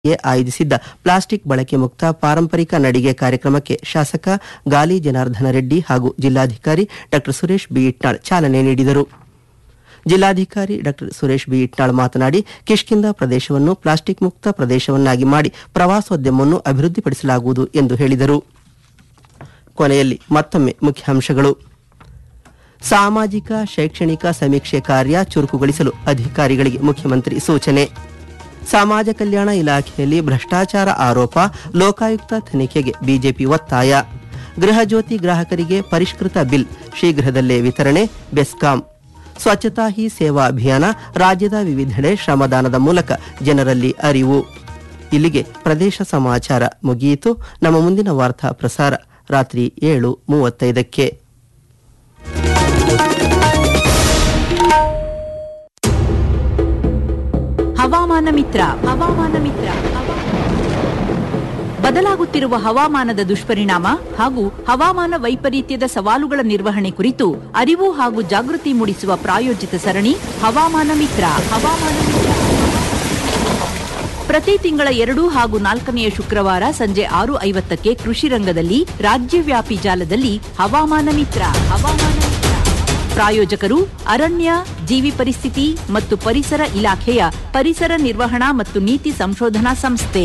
ಗೆ ಆಯೋಜಿಸಿದ್ದ ಪ್ಲಾಸ್ಟಿಕ್ ಬಳಕೆ ಮುಕ್ತ ಪಾರಂಪರಿಕ ನಡಿಗೆ ಕಾರ್ಯಕ್ರಮಕ್ಕೆ ಶಾಸಕ ಗಾಲಿ ಜನಾರ್ದನ ರೆಡ್ಡಿ ಹಾಗೂ ಜಿಲ್ಲಾಧಿಕಾರಿ ಡಾ ಸುರೇಶ್ ಬಿ ಇಟ್ನಾಳ್ ಚಾಲನೆ ನೀಡಿದರು ಜಿಲ್ಲಾಧಿಕಾರಿ ಡಾ ಸುರೇಶ್ ಬಿ ಇಟ್ನಾಳ್ ಮಾತನಾಡಿ ಕಿಷ್ಕಿಂದ ಪ್ರದೇಶವನ್ನು ಪ್ಲಾಸ್ಟಿಕ್ ಮುಕ್ತ ಪ್ರದೇಶವನ್ನಾಗಿ ಮಾಡಿ ಪ್ರವಾಸೋದ್ಯಮವನ್ನು ಅಭಿವೃದ್ಧಿಪಡಿಸಲಾಗುವುದು ಎಂದು ಹೇಳಿದರು ಕೊನೆಯಲ್ಲಿ ಮತ್ತೊಮ್ಮೆ ಮುಖ್ಯಾಂಶಗಳು ಸಾಮಾಜಿಕ ಶೈಕ್ಷಣಿಕ ಸಮೀಕ್ಷೆ ಕಾರ್ಯ ಚುರುಕುಗೊಳಿಸಲು ಅಧಿಕಾರಿಗಳಿಗೆ ಮುಖ್ಯಮಂತ್ರಿ ಸೂಚನೆ ಸಮಾಜ ಕಲ್ಯಾಣ ಇಲಾಖೆಯಲ್ಲಿ ಭ್ರಷ್ಟಾಚಾರ ಆರೋಪ ಲೋಕಾಯುಕ್ತ ತನಿಖೆಗೆ ಬಿಜೆಪಿ ಒತ್ತಾಯ ಗೃಹ ಜ್ಯೋತಿ ಗ್ರಾಹಕರಿಗೆ ಪರಿಷ್ಕೃತ ಬಿಲ್ ಶೀಘ್ರದಲ್ಲೇ ವಿತರಣೆ ಬೆಸ್ಕಾಂ ಸ್ವಚ್ಛತಾ ಹಿ ಸೇವಾ ಅಭಿಯಾನ ರಾಜ್ಯದ ವಿವಿಧೆಡೆ ಶ್ರಮದಾನದ ಮೂಲಕ ಜನರಲ್ಲಿ ಅರಿವು ಇಲ್ಲಿಗೆ ಪ್ರದೇಶ ಸಮಾಚಾರ ಮುಗಿಯಿತು ನಮ್ಮ ಮುಂದಿನ ವಾರ್ತಾ ಪ್ರಸಾರ ರಾತ್ರಿ ಏಳು ಮೂವತ್ತೈದಕ್ಕೆ ಹವಾಮಾನ ಮಿತ್ರ ಹವಾಮಾನ ಮಿತ್ರ ಹವಾ- ಬದಲಾಗುತ್ತಿರುವ ಹವಾಮಾನದ ದುಷ್ಪರಿಣಾಮ ಹಾಗೂ ಹವಾಮಾನ ವೈಪರೀತ್ಯದ ಸವಾಲುಗಳ ನಿರ್ವಹಣೆ ಕುರಿತು ಅರಿವು ಹಾಗೂ ಜಾಗೃತಿ ಮೂಡಿಸುವ ಪ್ರಾಯೋಜಿತ ಸರಣಿ ಹವಾಮಾನ ಮಿತ್ರ ಹವಾಮಾನ ಮಿತ್ರ ಪ್ರತಿ ತಿಂಗಳ ಎರಡು ಹಾಗೂ ನಾಲ್ಕನೆಯ ಶುಕ್ರವಾರ ಸಂಜೆ ಆರು ಐವತ್ತಕ್ಕೆ ಕೃಷಿ ರಂಗದಲ್ಲಿ ರಾಜ್ಯವ್ಯಾಪಿ ಜಾಲದಲ್ಲಿ ಹವಾಮಾನ ಮಿತ್ರ ಹವಾಮಾನ ಮಿತ್ರ ಪ್ರಾಯೋಜಕರು ಅರಣ್ಯ ಜೀವಿ ಪರಿಸ್ಥಿತಿ ಮತ್ತು ಪರಿಸರ ಇಲಾಖೆಯ ಪರಿಸರ ನಿರ್ವಹಣಾ ಮತ್ತು ನೀತಿ ಸಂಶೋಧನಾ ಸಂಸ್ಥೆ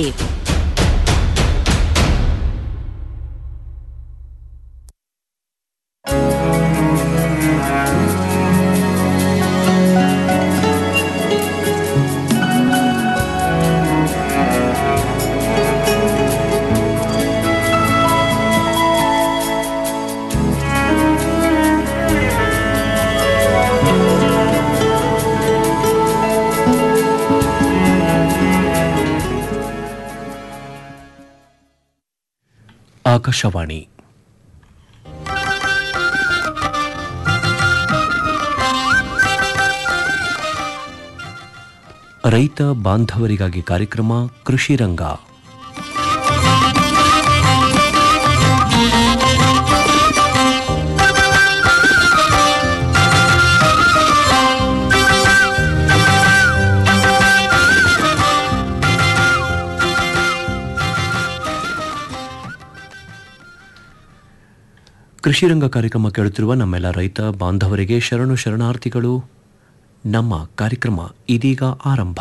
ಆಕಾಶವಾಣಿ ರೈತ ಬಾಂಧವರಿಗಾಗಿ ಕಾರ್ಯಕ್ರಮ ಕೃಷಿ ರಂಗ ಕೃಷಿ ರಂಗ ಕಾರ್ಯಕ್ರಮ ಕೇಳುತ್ತಿರುವ ನಮ್ಮೆಲ್ಲ ರೈತ ಬಾಂಧವರಿಗೆ ಶರಣು ಶರಣಾರ್ಥಿಗಳು ನಮ್ಮ ಕಾರ್ಯಕ್ರಮ ಇದೀಗ ಆರಂಭ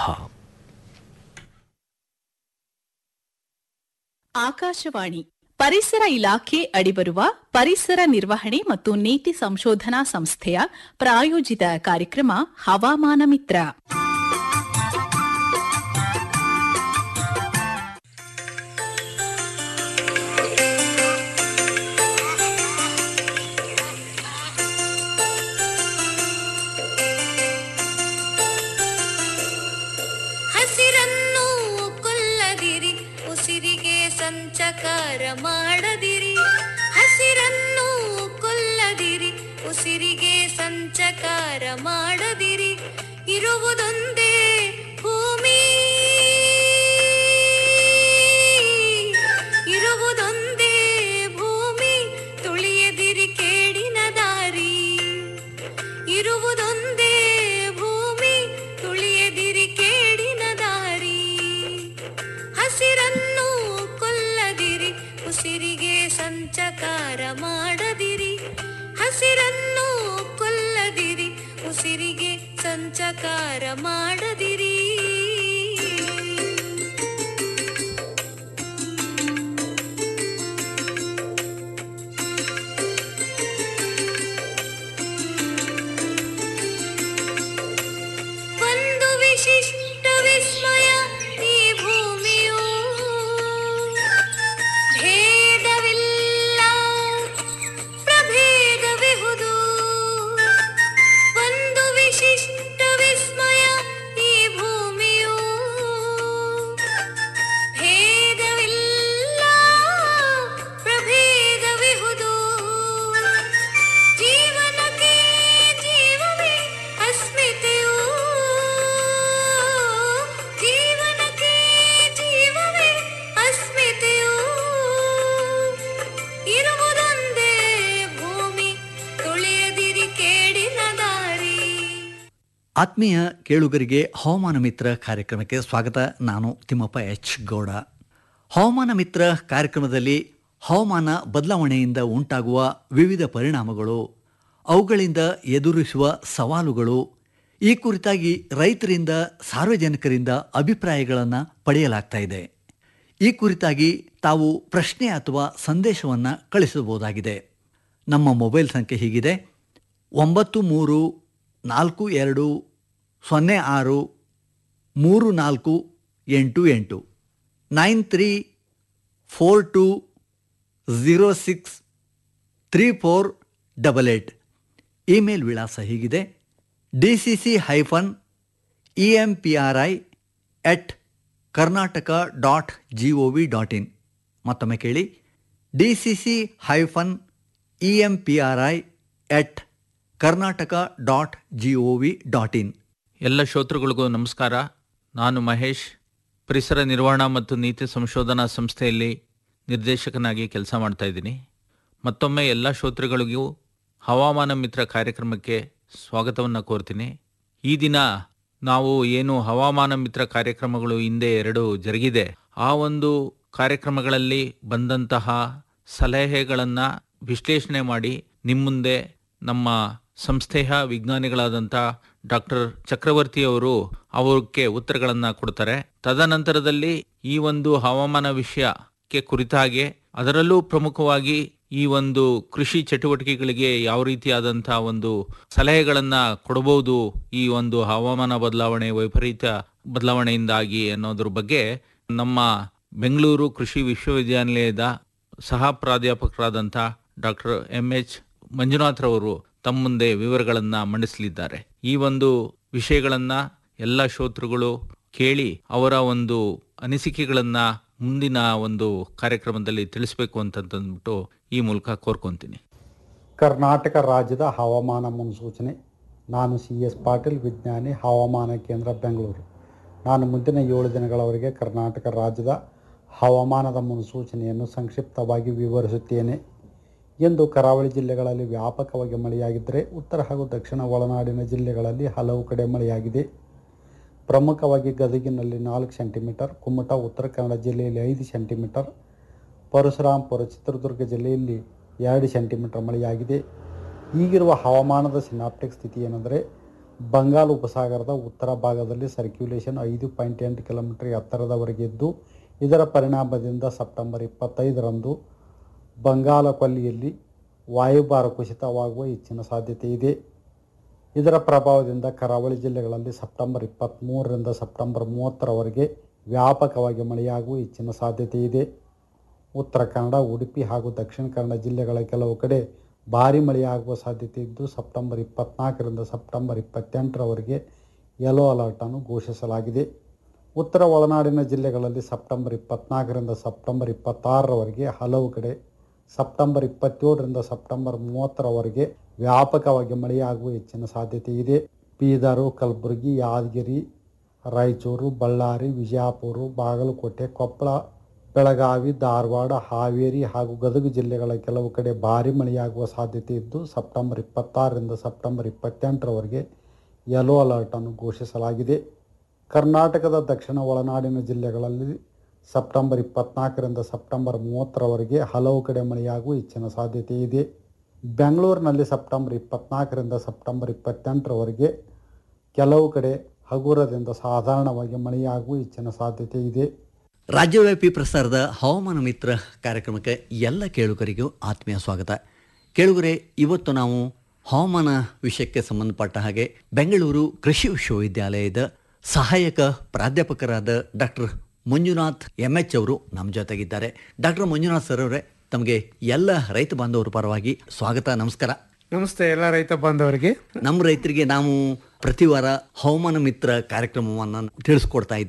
ಆಕಾಶವಾಣಿ ಪರಿಸರ ಇಲಾಖೆ ಅಡಿಬರುವ ಪರಿಸರ ನಿರ್ವಹಣೆ ಮತ್ತು ನೀತಿ ಸಂಶೋಧನಾ ಸಂಸ್ಥೆಯ ಪ್ರಾಯೋಜಿತ ಕಾರ್ಯಕ್ರಮ ಹವಾಮಾನ ಮಿತ್ರ ಹಸಿರನ್ನು ಕೊಲ್ಲದಿರಿ ಉಸಿರಿಗೆ ಸಂಚಕಾರ ಮಾಡದಿರಿ ಹಸಿರನ್ನು ಕೊಲ್ಲದಿರಿ ಉಸಿರಿಗೆ ಸಂಚಕಾರ ಮಾಡದಿರಿ ಇರುವುದೊಂದೇ ಭೂಮಿ ಇರುವುದೊಂದೇ ಭೂಮಿ ತುಳಿಯದಿರಿ ಕೇಡಿನ ದಾರಿ ಇರುವುದೊಂದೇ ಭೂಮಿ ತುಳಿಯದಿರಿ ಕೇಡಿನ ದಾರಿ ಹಸಿರನ್ನು ಕೊಲ್ಲದಿರಿ ಉಸಿರಿಗೆ ಸಂಚಕಾರ ಮಾಡದಿರಿ ಹಸಿರನ್ನು ಕೊಲ್ಲದಿರಿ ಉಸಿರಿಗೆ ಸಂಚಕಾರ ಮಾಡದಿರಿ ಒಂದು ವಿಶಿಷ್ಟ ವಿಸ್ಮಯ ಈ ಭೂಮಿಯು ಭೇದವಿಲ್ಲ ಪ್ರಭೇದವಿಹುದು ಒಂದು ವಿಶಿಷ್ಟ ವಿಸ್ಮಯ ಈ ಭೂ ಆತ್ಮೀಯ ಕೇಳುಗರಿಗೆ ಹವಾಮಾನ ಮಿತ್ರ ಕಾರ್ಯಕ್ರಮಕ್ಕೆ ಸ್ವಾಗತ ನಾನು ತಿಮ್ಮಪ್ಪ ಎಚ್ ಗೌಡ ಹವಾಮಾನ ಮಿತ್ರ ಕಾರ್ಯಕ್ರಮದಲ್ಲಿ ಹವಾಮಾನ ಬದಲಾವಣೆಯಿಂದ ಉಂಟಾಗುವ ವಿವಿಧ ಪರಿಣಾಮಗಳು ಅವುಗಳಿಂದ ಎದುರಿಸುವ ಸವಾಲುಗಳು ಈ ಕುರಿತಾಗಿ ರೈತರಿಂದ ಸಾರ್ವಜನಿಕರಿಂದ ಅಭಿಪ್ರಾಯಗಳನ್ನು ಪಡೆಯಲಾಗ್ತಾ ಇದೆ ಈ ಕುರಿತಾಗಿ ತಾವು ಪ್ರಶ್ನೆ ಅಥವಾ ಸಂದೇಶವನ್ನು ಕಳಿಸಬಹುದಾಗಿದೆ ನಮ್ಮ ಮೊಬೈಲ್ ಸಂಖ್ಯೆ ಹೀಗಿದೆ ಒಂಬತ್ತು ಮೂರು ನಾಲ್ಕು ಎರಡು ಸೊನ್ನೆ ಆರು ಮೂರು ನಾಲ್ಕು ಎಂಟು ಎಂಟು nine three four two zero six three four double eight email ವಿಳಾಸ ಹೀಗಿದೆ D C C hyphen E M P R I at Karnataka dot G O V dot in ಮತ್ತೊಮ್ಮೆ ಕೇಳಿ D C C hyphen E M P R I at Karnataka dot G O V dot in ಎಲ್ಲ ಶ್ರೋತೃಗಳಿಗೂ ನಮಸ್ಕಾರ ನಾನು ಮಹೇಶ್ ಪರಿಸರ ನಿರ್ವಹಣಾ ಮತ್ತು ನೀತಿ ಸಂಶೋಧನಾ ಸಂಸ್ಥೆಯಲ್ಲಿ ನಿರ್ದೇಶಕನಾಗಿ ಕೆಲಸ ಮಾಡ್ತಾ ಇದ್ದೀನಿ ಮತ್ತೊಮ್ಮೆ ಎಲ್ಲ ಶ್ರೋತೃಗಳಿಗೂ ಹವಾಮಾನ ಮಿತ್ರ ಕಾರ್ಯಕ್ರಮಕ್ಕೆ ಸ್ವಾಗತವನ್ನು ಕೋರ್ತೀನಿ ಈ ದಿನ ನಾವು ಏನು ಹವಾಮಾನ ಮಿತ್ರ ಕಾರ್ಯಕ್ರಮಗಳು ಹಿಂದೆ ಎರಡು ಜರುಗಿದೆ ಆ ಒಂದು ಕಾರ್ಯಕ್ರಮಗಳಲ್ಲಿ ಬಂದಂತಹ ಸಲಹೆಗಳನ್ನು ವಿಶ್ಲೇಷಣೆ ಮಾಡಿ ನಿಮ್ಮ ಮುಂದೆ ನಮ್ಮ ಸಂಸ್ಥೆಯ ವಿಜ್ಞಾನಿಗಳಾದಂಥ ಡಾಕ್ಟರ್ ಚಕ್ರವರ್ತಿ ಅವರು ಅವಕ್ಕೆ ಉತ್ತರಗಳನ್ನು ಕೊಡ್ತಾರೆ ತದನಂತರದಲ್ಲಿ ಈ ಒಂದು ಹವಾಮಾನ ವಿಷಯಕ್ಕೆ ಕುರಿತಾಗೆ ಅದರಲ್ಲೂ ಪ್ರಮುಖವಾಗಿ ಈ ಒಂದು ಕೃಷಿ ಚಟುವಟಿಕೆಗಳಿಗೆ ಯಾವ ರೀತಿಯಾದಂಥ ಒಂದು ಸಲಹೆಗಳನ್ನ ಕೊಡಬಹುದು ಈ ಒಂದು ಹವಾಮಾನ ಬದಲಾವಣೆ ವೈಪರೀತ್ಯ ಬದಲಾವಣೆಯಿಂದಾಗಿ ಅನ್ನೋದ್ರ ಬಗ್ಗೆ ನಮ್ಮ ಬೆಂಗಳೂರು ಕೃಷಿ ವಿಶ್ವವಿದ್ಯಾನಿಲಯದ ಸಹ ಪ್ರಾಧ್ಯಾಪಕರಾದಂಥ ಡಾಕ್ಟರ್ ಎಂ ಎಚ್ ಮಂಜುನಾಥ್ರವರು ತಮ್ಮ ಮುಂದೆ ವಿವರಗಳನ್ನು ಮಂಡಿಸಲಿದ್ದಾರೆ ಈ ಒಂದು ವಿಷಯಗಳನ್ನ ಎಲ್ಲ ಶ್ರೋತೃಗಳು ಕೇಳಿ ಅವರ ಒಂದು ಅನಿಸಿಕೆಗಳನ್ನ ಮುಂದಿನ ಒಂದು ಕಾರ್ಯಕ್ರಮದಲ್ಲಿ ತಿಳಿಸ್ಬೇಕು ಅಂತಂದ್ಬಿಟ್ಟು ಈ ಮೂಲಕ ಕೋರ್ಕೊಂತೀನಿ ಕರ್ನಾಟಕ ರಾಜ್ಯದ ಹವಾಮಾನ ಮುನ್ಸೂಚನೆ ನಾನು ಸಿ ಎಸ್ ಪಾಟೀಲ್ ವಿಜ್ಞಾನಿ ಹವಾಮಾನ ಕೇಂದ್ರ ಬೆಂಗಳೂರು ನಾನು ಮುಂದಿನ ಏಳು ದಿನಗಳವರೆಗೆ ಕರ್ನಾಟಕ ರಾಜ್ಯದ ಹವಾಮಾನದ ಮುನ್ಸೂಚನೆಯನ್ನು ಸಂಕ್ಷಿಪ್ತವಾಗಿ ವಿವರಿಸುತ್ತೇನೆ ಎಂದು ಕರಾವಳಿ ಜಿಲ್ಲೆಗಳಲ್ಲಿ ವ್ಯಾಪಕವಾಗಿ ಮಳೆಯಾಗಿದ್ದರೆ ಉತ್ತರ ಹಾಗೂ ದಕ್ಷಿಣ ಒಳನಾಡಿನ ಜಿಲ್ಲೆಗಳಲ್ಲಿ ಹಲವು ಕಡೆ ಮಳೆಯಾಗಿದೆ ಪ್ರಮುಖವಾಗಿ ಗದಗಿನಲ್ಲಿ ನಾಲ್ಕು ಸೆಂಟಿಮೀಟರ್ ಕುಮಟ ಉತ್ತರ ಕನ್ನಡ ಜಿಲ್ಲೆಯಲ್ಲಿ ಐದು ಸೆಂಟಿಮೀಟರ್ ಪರಶುರಾಂಪುರ ಚಿತ್ರದುರ್ಗ ಜಿಲ್ಲೆಯಲ್ಲಿ ಎರಡು ಸೆಂಟಿಮೀಟರ್ ಮಳೆಯಾಗಿದೆ ಈಗಿರುವ ಹವಾಮಾನದ ಸಿನಾಪ್ಟಿಕ್ ಸ್ಥಿತಿ ಏನೆಂದರೆ ಬಂಗಾಳ ಉಪಸಾಗರದ ಉತ್ತರ ಭಾಗದಲ್ಲಿ ಸರ್ಕ್ಯುಲೇಷನ್ ಐದು ಪಾಯಿಂಟ್ ಎಂಟು ಕಿಲೋಮೀಟರ್ ಎತ್ತರದವರೆಗೆ ಇದ್ದು ಇದರ ಪರಿಣಾಮದಿಂದ ಸೆಪ್ಟೆಂಬರ್ ಇಪ್ಪತ್ತೈದರಂದು ಬಂಗಾಳ ಕೊಲ್ಲಿಯಲ್ಲಿ ವಾಯುಭಾರ ಕುಸಿತವಾಗುವ ಹೆಚ್ಚಿನ ಸಾಧ್ಯತೆ ಇದೆ ಇದರ ಪ್ರಭಾವದಿಂದ ಕರಾವಳಿ ಜಿಲ್ಲೆಗಳಲ್ಲಿ ಸೆಪ್ಟೆಂಬರ್ ಇಪ್ಪತ್ತ್ಮೂರರಿಂದ ಸೆಪ್ಟೆಂಬರ್ ಮೂವತ್ತರವರೆಗೆ ವ್ಯಾಪಕವಾಗಿ ಮಳೆಯಾಗುವ ಹೆಚ್ಚಿನ ಸಾಧ್ಯತೆ ಇದೆ ಉತ್ತರ ಕನ್ನಡ ಉಡುಪಿ ಹಾಗೂ ದಕ್ಷಿಣ ಕನ್ನಡ ಜಿಲ್ಲೆಗಳ ಕೆಲವು ಕಡೆ ಭಾರಿ ಮಳೆಯಾಗುವ ಸಾಧ್ಯತೆ ಇದ್ದು ಸೆಪ್ಟೆಂಬರ್ ಇಪ್ಪತ್ನಾಲ್ಕರಿಂದ ಸೆಪ್ಟೆಂಬರ್ ಇಪ್ಪತ್ತೆಂಟರವರೆಗೆ ಯೆಲ್ಲೋ ಅಲರ್ಟನ್ನು ಘೋಷಿಸಲಾಗಿದೆ ಉತ್ತರ ಒಳನಾಡಿನ ಜಿಲ್ಲೆಗಳಲ್ಲಿ ಸೆಪ್ಟೆಂಬರ್ ಇಪ್ಪತ್ನಾಲ್ಕರಿಂದ ಸೆಪ್ಟೆಂಬರ್ ಇಪ್ಪತ್ತಾರರವರೆಗೆ ಹಲವು ಕಡೆ ಸೆಪ್ಟೆಂಬರ್ ಇಪ್ಪತ್ತೇಳರಿಂದ ಸೆಪ್ಟೆಂಬರ್ ಮೂವತ್ತರವರೆಗೆ ವ್ಯಾಪಕವಾಗಿ ಮಳೆಯಾಗುವ ಹೆಚ್ಚಿನ ಸಾಧ್ಯತೆ ಇದೆ ಬೀದರು ಕಲಬುರಗಿ ಯಾದಗಿರಿ ರಾಯಚೂರು ಬಳ್ಳಾರಿ ವಿಜಯಪುರ ಬಾಗಲಕೋಟೆ ಕೊಪ್ಪಳ ಬೆಳಗಾವಿ ಧಾರವಾಡ ಹಾವೇರಿ ಹಾಗೂ ಗದಗ ಜಿಲ್ಲೆಗಳ ಕೆಲವು ಕಡೆ ಭಾರಿ ಮಳೆಯಾಗುವ ಸಾಧ್ಯತೆ ಇದ್ದು ಸೆಪ್ಟೆಂಬರ್ ಇಪ್ಪತ್ತಾರರಿಂದ ಸೆಪ್ಟೆಂಬರ್ ಇಪ್ಪತ್ತೆಂಟರವರೆಗೆ ಯೆಲ್ಲೋ ಅಲರ್ಟನ್ನು ಘೋಷಿಸಲಾಗಿದೆ ಕರ್ನಾಟಕದ ದಕ್ಷಿಣ ಒಳನಾಡಿನ ಜಿಲ್ಲೆಗಳಲ್ಲಿ ಸೆಪ್ಟೆಂಬರ್ ಇಪ್ಪತ್ನಾಲ್ಕರಿಂದ ಸೆಪ್ಟೆಂಬರ್ ಮೂವತ್ತರವರೆಗೆ ಹಲವು ಕಡೆ ಮಳೆಯಾಗುವ ಹೆಚ್ಚಿನ ಸಾಧ್ಯತೆ ಇದೆ ಬೆಂಗಳೂರಿನಲ್ಲಿ ಸೆಪ್ಟೆಂಬರ್ ಇಪ್ಪತ್ನಾಲ್ಕರಿಂದ ಸೆಪ್ಟೆಂಬರ್ ಇಪ್ಪತ್ತೆಂಟರವರೆಗೆ ಕೆಲವು ಕಡೆ ಹಗುರದಿಂದ ಸಾಧಾರಣವಾಗಿ ಮಳೆಯಾಗುವ ಹೆಚ್ಚಿನ ಸಾಧ್ಯತೆ ಇದೆ ರಾಜ್ಯವ್ಯಾಪಿ ಪ್ರಸಾರದ ಹವಾಮಾನ ಮಿತ್ರ ಕಾರ್ಯಕ್ರಮಕ್ಕೆ ಎಲ್ಲ ಕೇಳುಗರಿಗೂ ಆತ್ಮೀಯ ಸ್ವಾಗತ ಕೇಳುಗರೆ ಇವತ್ತು ನಾವು ಹವಾಮಾನ ವಿಷಯಕ್ಕೆ ಸಂಬಂಧಪಟ್ಟ ಹಾಗೆ ಬೆಂಗಳೂರು ಕೃಷಿ ವಿಶ್ವವಿದ್ಯಾಲಯದ ಸಹಾಯಕ ಪ್ರಾಧ್ಯಾಪಕರಾದ ಡಾಕ್ಟರ್ ಮಂಜುನಾಥ್ ಎಂ ಎಚ್ ಅವರು ನಮ್ಮ ಜೊತೆಗಿದ್ದಾರೆ ಡಾಕ್ಟರ್ ಮಂಜುನಾಥ್ ಸರ್ ಅವರೇ ತಮಗೆ ಎಲ್ಲ ರೈತ ಬಾಂಧವರ ಪರವಾಗಿ ಸ್ವಾಗತ ನಮಸ್ಕಾರ ನಮಸ್ತೆ ಎಲ್ಲ ರೈತ ಬಾಂಧವರಿಗೆ ನಮ್ಮ ರೈತರಿಗೆ ನಾವು ಪ್ರತಿ ವಾರ ಹವಾಮಾನ ಮಿತ್ರ ಕಾರ್ಯಕ್ರಮವನ್ನು ತಿಳಿಸ್ಕೊಡ್ತಾ ಇದ್ದೇವೆ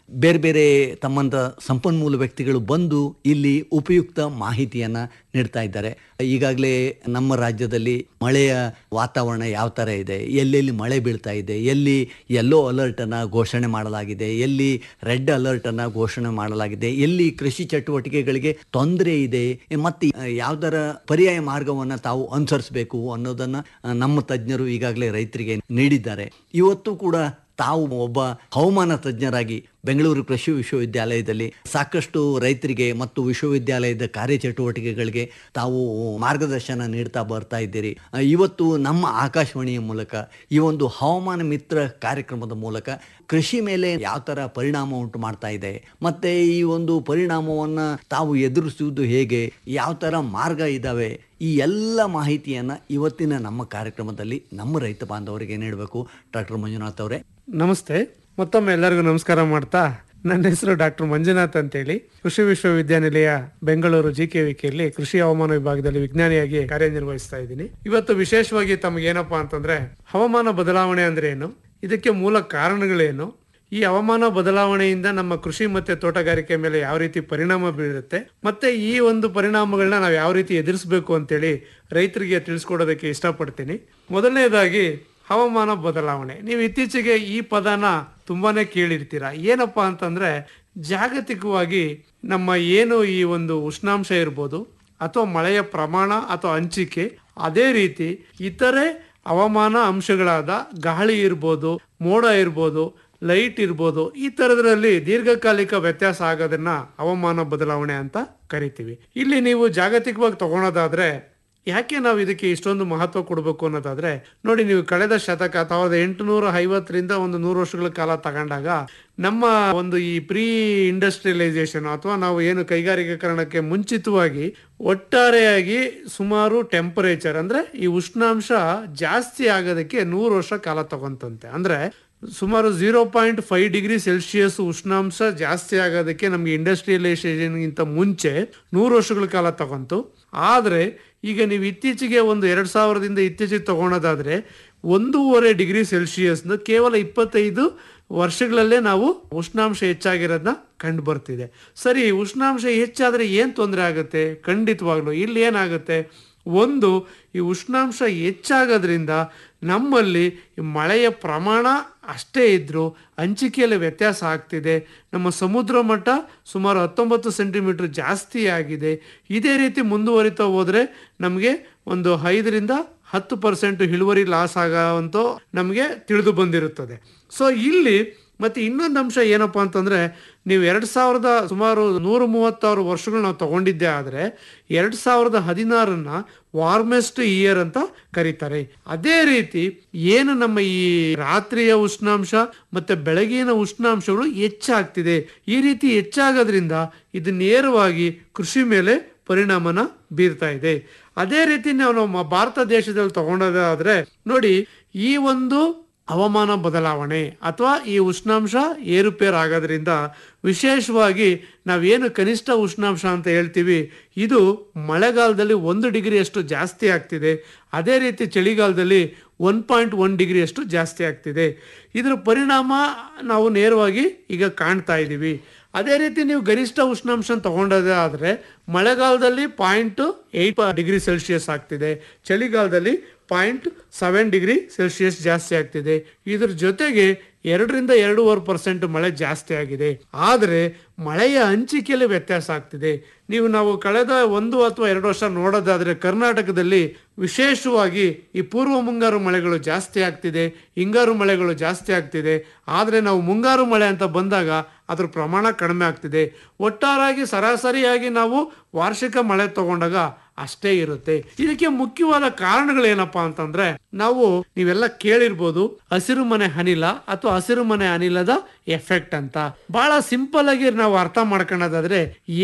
ಬೇರೆ ಬೇರೆ ತಮ್ಮಂತ ಸಂಪನ್ಮೂಲ ವ್ಯಕ್ತಿಗಳು ಬಂದು ಇಲ್ಲಿ ಉಪಯುಕ್ತ ಮಾಹಿತಿಯನ್ನ ನೀಡ್ತಾ ಇದ್ದಾರೆ ಈಗಾಗಲೇ ನಮ್ಮ ರಾಜ್ಯದಲ್ಲಿ ಮಳೆಯ ವಾತಾವರಣ ಯಾವ ಥರ ಇದೆ ಎಲ್ಲೆಲ್ಲಿ ಮಳೆ ಬೀಳ್ತಾ ಇದೆ ಎಲ್ಲಿ ಯೆಲ್ಲೋ ಅಲರ್ಟನ್ನು ಘೋಷಣೆ ಮಾಡಲಾಗಿದೆ ಎಲ್ಲಿ ರೆಡ್ ಅಲರ್ಟನ್ನು ಘೋಷಣೆ ಮಾಡಲಾಗಿದೆ ಎಲ್ಲಿ ಕೃಷಿ ಚಟುವಟಿಕೆಗಳಿಗೆ ತೊಂದರೆ ಇದೆ ಮತ್ತು ಯಾವ್ದರ ಪರ್ಯಾಯ ಮಾರ್ಗವನ್ನು ತಾವು ಅನುಸರಿಸಬೇಕು ಅನ್ನೋದನ್ನು ಆ, ನಮ್ಮ ತಜ್ಞರು ಈಗಾಗಲೇ ರೈತರಿಗೆ ನೀಡಿದ್ದಾರೆ ಇವತ್ತು ಕೂಡ ತಾವು ಒಬ್ಬ ಹವಾಮಾನ ತಜ್ಞರಾಗಿ ಬೆಂಗಳೂರು ಕೃಷಿ ವಿಶ್ವವಿದ್ಯಾಲಯದಲ್ಲಿ ಸಾಕಷ್ಟು ರೈತರಿಗೆ ಮತ್ತು ವಿಶ್ವವಿದ್ಯಾಲಯದ ಕಾರ್ಯಚಟುವಟಿಕೆಗಳಿಗೆ ತಾವು ಮಾರ್ಗದರ್ಶನ ನೀಡ್ತಾ ಬರ್ತಾ ಇದ್ದೀರಿ ಆ, ಇವತ್ತು ನಮ್ಮ ಆಕಾಶವಾಣಿಯ ಮೂಲಕ ಈ ಒಂದು ಹವಾಮಾನ ಮಿತ್ರ ಕಾರ್ಯಕ್ರಮದ ಮೂಲಕ ಕೃಷಿ ಮೇಲೆ ಯಾವ ಥರ ಪರಿಣಾಮ ಉಂಟು ಮಾಡ್ತಾ ಇದೆ ಮತ್ತೆ ಈ ಒಂದು ಪರಿಣಾಮವನ್ನು ತಾವು ಎದುರಿಸುವುದು ಹೇಗೆ ಯಾವ ಥರ ಮಾರ್ಗ ಇದ್ದಾವೆ ಈ ಎಲ್ಲ ಮಾಹಿತಿಯನ್ನ ಇವತ್ತಿನ ನಮ್ಮ ಕಾರ್ಯಕ್ರಮದಲ್ಲಿ ನಮ್ಮ ರೈತ ಬಾಂಧವರಿಗೆ ನೀಡಬೇಕು ಡಾಕ್ಟರ್ ಮಂಜುನಾಥ್ ಅವರೇ ನಮಸ್ತೆ ಮತ್ತೊಮ್ಮೆ ಎಲ್ಲರಿಗೂ ನಮಸ್ಕಾರ ಮಾಡ್ತಾ ನನ್ನ ಹೆಸರು ಡಾಕ್ಟರ್ ಮಂಜುನಾಥ್ ಅಂತೇಳಿ ಕೃಷಿ ವಿಶ್ವವಿದ್ಯಾನಿಲಯ ಬೆಂಗಳೂರು ಜಿ ಕೆ ವಿಕೆಯಲ್ಲಿ ಕೃಷಿ ಹವಾಮಾನ ವಿಭಾಗದಲ್ಲಿ ವಿಜ್ಞಾನಿಯಾಗಿ ಕಾರ್ಯನಿರ್ವಹಿಸ್ತಾ ಇದ್ದೀನಿ ಇವತ್ತು ವಿಶೇಷವಾಗಿ ತಮಗೆ ಏನಪ್ಪಾ ಅಂತಂದ್ರೆ ಹವಾಮಾನ ಬದಲಾವಣೆ ಅಂದ್ರೆ ಏನು ಇದಕ್ಕೆ ಮೂಲ ಕಾರಣಗಳೇನು ಈ ಹವಾಮಾನ ಬದಲಾವಣೆಯಿಂದ ನಮ್ಮ ಕೃಷಿ ಮತ್ತೆ ತೋಟಗಾರಿಕೆ ಮೇಲೆ ಯಾವ ರೀತಿ ಪರಿಣಾಮ ಬೀರುತ್ತೆ ಮತ್ತೆ ಈ ಒಂದು ಪರಿಣಾಮಗಳನ್ನ ನಾವು ಯಾವ ರೀತಿ ಎದುರಿಸಬೇಕು ಅಂತೇಳಿ ರೈತರಿಗೆ ತಿಳಿಸ್ಕೊಡೋದಕ್ಕೆ ಇಷ್ಟಪಡ್ತೀನಿ ಮೊದಲನೇದಾಗಿ ಹವಾಮಾನ ಬದಲಾವಣೆ ನೀವು ಇತ್ತೀಚೆಗೆ ಈ ಪದನ ತುಂಬಾನೇ ಕೇಳಿರ್ತೀರ ಏನಪ್ಪಾ ಅಂತಂದ್ರೆ ಜಾಗತಿಕವಾಗಿ ನಮ್ಮ ಏನು ಈ ಒಂದು ಉಷ್ಣಾಂಶ ಇರ್ಬೋದು ಅಥವಾ ಮಳೆಯ ಪ್ರಮಾಣ ಅಥವಾ ಹಂಚಿಕೆ ಅದೇ ರೀತಿ ಇತರೆ ಹವಾಮಾನ ಅಂಶಗಳಾದ ಗಾಳಿ ಇರ್ಬೋದು ಮೋಡ ಇರ್ಬೋದು ಲೈಟ್ ಇರ್ಬೋದು ಈ ತರದ್ರಲ್ಲಿ ದೀರ್ಘಕಾಲಿಕ ವ್ಯತ್ಯಾಸ ಆಗೋದನ್ನ ಹವಾಮಾನ ಬದಲಾವಣೆ ಅಂತ ಕರಿತೀವಿ ಇಲ್ಲಿ ನೀವು ಜಾಗತಿಕವಾಗಿ ತಗೊಳೋದಾದ್ರೆ ಯಾಕೆ ನಾವು ಇದಕ್ಕೆ ಇಷ್ಟೊಂದು ಮಹತ್ವ ಕೊಡಬೇಕು ಅನ್ನೋದಾದ್ರೆ ನೋಡಿ ನೀವು ಕಳೆದ ಶತಕ ಸಾವಿರದ ಎಂಟುನೂರ ಐವತ್ತರಿಂದ ಒಂದು ನೂರು ವರ್ಷಗಳ ಕಾಲ ತಗೊಂಡಾಗ ನಮ್ಮ ಒಂದು ಈ ಪ್ರೀ ಇಂಡಸ್ಟ್ರಿಯಲೈಸೇಷನ್ ಅಥವಾ ನಾವು ಏನು ಕೈಗಾರಿಕೀಕರಣಕ್ಕೆ ಮುಂಚಿತವಾಗಿ ಒಟ್ಟಾರೆಯಾಗಿ ಸುಮಾರು ಟೆಂಪರೇಚರ್ ಅಂದ್ರೆ ಈ ಉಷ್ಣಾಂಶ ಜಾಸ್ತಿ ಆಗೋದಕ್ಕೆ ನೂರು ವರ್ಷ ಕಾಲ ತಗೊಂತಂತೆ ಅಂದ್ರೆ ಸುಮಾರು zero point five degree Celsius ಉಷ್ಣಾಂಶ ಜಾಸ್ತಿ ಆಗೋದಕ್ಕೆ ನಮಗೆ ಇಂಡಸ್ಟ್ರಿಯಲೈಸೇಷನ್ಗಿಂತ ಮುಂಚೆ ನೂರು ವರ್ಷಗಳ ಕಾಲ ತಗೊಂತು ಆದರೆ ಈಗ ನೀವು ಇತ್ತೀಚೆಗೆ ಒಂದು ಎರಡು ಸಾವಿರದಿಂದ ಇತ್ತೀಚೆಗೆ ತಗೊಳೋದಾದ್ರೆ ಒಂದೂವರೆ ಡಿಗ್ರಿ ಸೆಲ್ಸಿಯಸ್ನ ಕೇವಲ ಇಪ್ಪತ್ತೈದು ವರ್ಷಗಳಲ್ಲೇ ನಾವು ಉಷ್ಣಾಂಶ ಹೆಚ್ಚಾಗಿರೋದನ್ನ ಕಂಡು ಬರ್ತಿದೆ ಸರಿ ಉಷ್ಣಾಂಶ ಹೆಚ್ಚಾದ್ರೆ ಏನು ತೊಂದರೆ ಆಗುತ್ತೆ ಖಂಡಿತವಾಗ್ಲು ಇಲ್ಲಿ ಏನಾಗುತ್ತೆ ಒಂದು ಈ ಉಷ್ಣಾಂಶ ಹೆಚ್ಚಾಗೋದ್ರಿಂದ ನಮ್ಮಲ್ಲಿ ಈ ಮಳೆಯ ಪ್ರಮಾಣ ಅಷ್ಟೇ ಇದ್ದರೂ ಹಂಚಿಕೆಯಲ್ಲಿ ವ್ಯತ್ಯಾಸ ಆಗ್ತಿದೆ ನಮ್ಮ ಸಮುದ್ರ ಮಟ್ಟ ಸುಮಾರು ಹತ್ತೊಂಬತ್ತು ಸೆಂಟಿಮೀಟರ್ ಜಾಸ್ತಿ ಆಗಿದೆ ಇದೇ ರೀತಿ ಮುಂದುವರಿತಾ ಹೋದರೆ ನಮಗೆ ಒಂದು ಐದರಿಂದ ಹತ್ತು ಪರ್ಸೆಂಟ್ ಇಳುವರಿ ಲಾಸ್ ಆಗೋವಂತೂ ನಮಗೆ ತಿಳಿದು ಬಂದಿರುತ್ತದೆ ಸೊ ಇಲ್ಲಿ ಮತ್ತೆ ಇನ್ನೊಂದು ಅಂಶ ಏನಪ್ಪಾ ಅಂತಂದ್ರೆ ನೀವು ಎರಡ್ ಸಾವಿರದ ಸುಮಾರು ನೂರ ಮೂವತ್ತಾರು ವರ್ಷಗಳು ನಾವು ತಗೊಂಡಿದ್ದೆ ಆದ್ರೆ ಎರಡ್ ಸಾವಿರದ ಹದಿನಾರನ್ನ ವಾರ್ಮೆಸ್ಟ್ ಇಯರ್ ಅಂತ ಕರೀತಾರೆ ಅದೇ ರೀತಿ ಏನು ನಮ್ಮ ಈ ರಾತ್ರಿಯ ಉಷ್ಣಾಂಶ ಮತ್ತೆ ಬೆಳಗಿನ ಉಷ್ಣಾಂಶಗಳು ಹೆಚ್ಚಾಗ್ತಿದೆ ಈ ರೀತಿ ಹೆಚ್ಚಾಗೋದ್ರಿಂದ ಇದು ನೇರವಾಗಿ ಕೃಷಿ ಮೇಲೆ ಪರಿಣಾಮನ ಬೀರ್ತಾ ಇದೆ ಅದೇ ರೀತಿ ನಾವು ನಮ್ಮ ಭಾರತ ದೇಶದಲ್ಲಿ ತಗೊಂಡೋದಾದ್ರೆ ನೋಡಿ ಈ ಒಂದು ಹವಾಮಾನ ಬದಲಾವಣೆ ಅಥವಾ ಈ ಉಷ್ಣಾಂಶ ಏರುಪೇರು ಆಗೋದ್ರಿಂದ ವಿಶೇಷವಾಗಿ ನಾವೇನು ಕನಿಷ್ಠ ಉಷ್ಣಾಂಶ ಅಂತ ಹೇಳ್ತೀವಿ ಇದು ಮಳೆಗಾಲದಲ್ಲಿ ಒಂದು ಡಿಗ್ರಿಯಷ್ಟು ಜಾಸ್ತಿ ಆಗ್ತಿದೆ ಅದೇ ರೀತಿ ಚಳಿಗಾಲದಲ್ಲಿ ಒನ್ ಪಾಯಿಂಟ್ ಒನ್ ಡಿಗ್ರಿಯಷ್ಟು ಜಾಸ್ತಿ ಆಗ್ತಿದೆ ಇದರ ಪರಿಣಾಮ ನಾವು ನೇರವಾಗಿ ಈಗ ಕಾಣ್ತಾ ಇದ್ದೀವಿ ಅದೇ ರೀತಿ ನೀವು ಗರಿಷ್ಠ ಉಷ್ಣಾಂಶ ತಗೊಂಡದೇ ಆದರೆ ಮಳೆಗಾಲದಲ್ಲಿ ಪಾಯಿಂಟ್ ಏಯ್ಟ್ ಡಿಗ್ರಿ ಸೆಲ್ಸಿಯಸ್ ಆಗ್ತಿದೆ ಚಳಿಗಾಲದಲ್ಲಿ ಪಾಯಿಂಟ್ ಸೆವೆನ್ ಡಿಗ್ರಿ ಸೆಲ್ಸಿಯಸ್ ಜಾಸ್ತಿ ಆಗ್ತಿದೆ ಇದ್ರ ಜೊತೆಗೆ ಎರಡರಿಂದ ಎರಡೂವರೆ ಪರ್ಸೆಂಟ್ ಮಳೆ ಜಾಸ್ತಿ ಆಗಿದೆ ಆದರೆ ಮಳೆಯ ಹಂಚಿಕೆಯಲ್ಲಿ ವ್ಯತ್ಯಾಸ ಆಗ್ತಿದೆ ನೀವು ನಾವು ಕಳೆದ ಒಂದು ಅಥವಾ ಎರಡು ವರ್ಷ ನೋಡೋದಾದ್ರೆ ಕರ್ನಾಟಕದಲ್ಲಿ ವಿಶೇಷವಾಗಿ ಈ ಪೂರ್ವ ಮುಂಗಾರು ಮಳೆಗಳು ಜಾಸ್ತಿ ಆಗ್ತಿದೆ ಹಿಂಗಾರು ಮಳೆಗಳು ಜಾಸ್ತಿ ಆಗ್ತಿದೆ ಆದರೆ ನಾವು ಮುಂಗಾರು ಮಳೆ ಅಂತ ಬಂದಾಗ ಅದ್ರ ಪ್ರಮಾಣ ಕಡಿಮೆ ಆಗ್ತಿದೆ ಒಟ್ಟಾರಾಗಿ ಸರಾಸರಿಯಾಗಿ ನಾವು ವಾರ್ಷಿಕ ಮಳೆ ತಗೊಂಡಾಗ ಅಷ್ಟೇ ಇರುತ್ತೆ ಇದಕ್ಕೆ ಮುಖ್ಯವಾದ ಕಾರಣಗಳೇನಪ್ಪಾ ಅಂತಂದ್ರೆ ನಾವು ನೀವೆಲ್ಲ ಕೇಳಿರ್ಬೋದು ಹಸಿರು ಮನೆ ಅನಿಲ ಅಥವಾ ಹಸಿರು ಮನೆ ಅನಿಲದ ಎಫೆಕ್ಟ್ ಅಂತ ಬಹಳ ಸಿಂಪಲ್ ಆಗಿ ನಾವು ಅರ್ಥ ಮಾಡ್ಕೊಳ್ಳೋದಾದ್ರೆ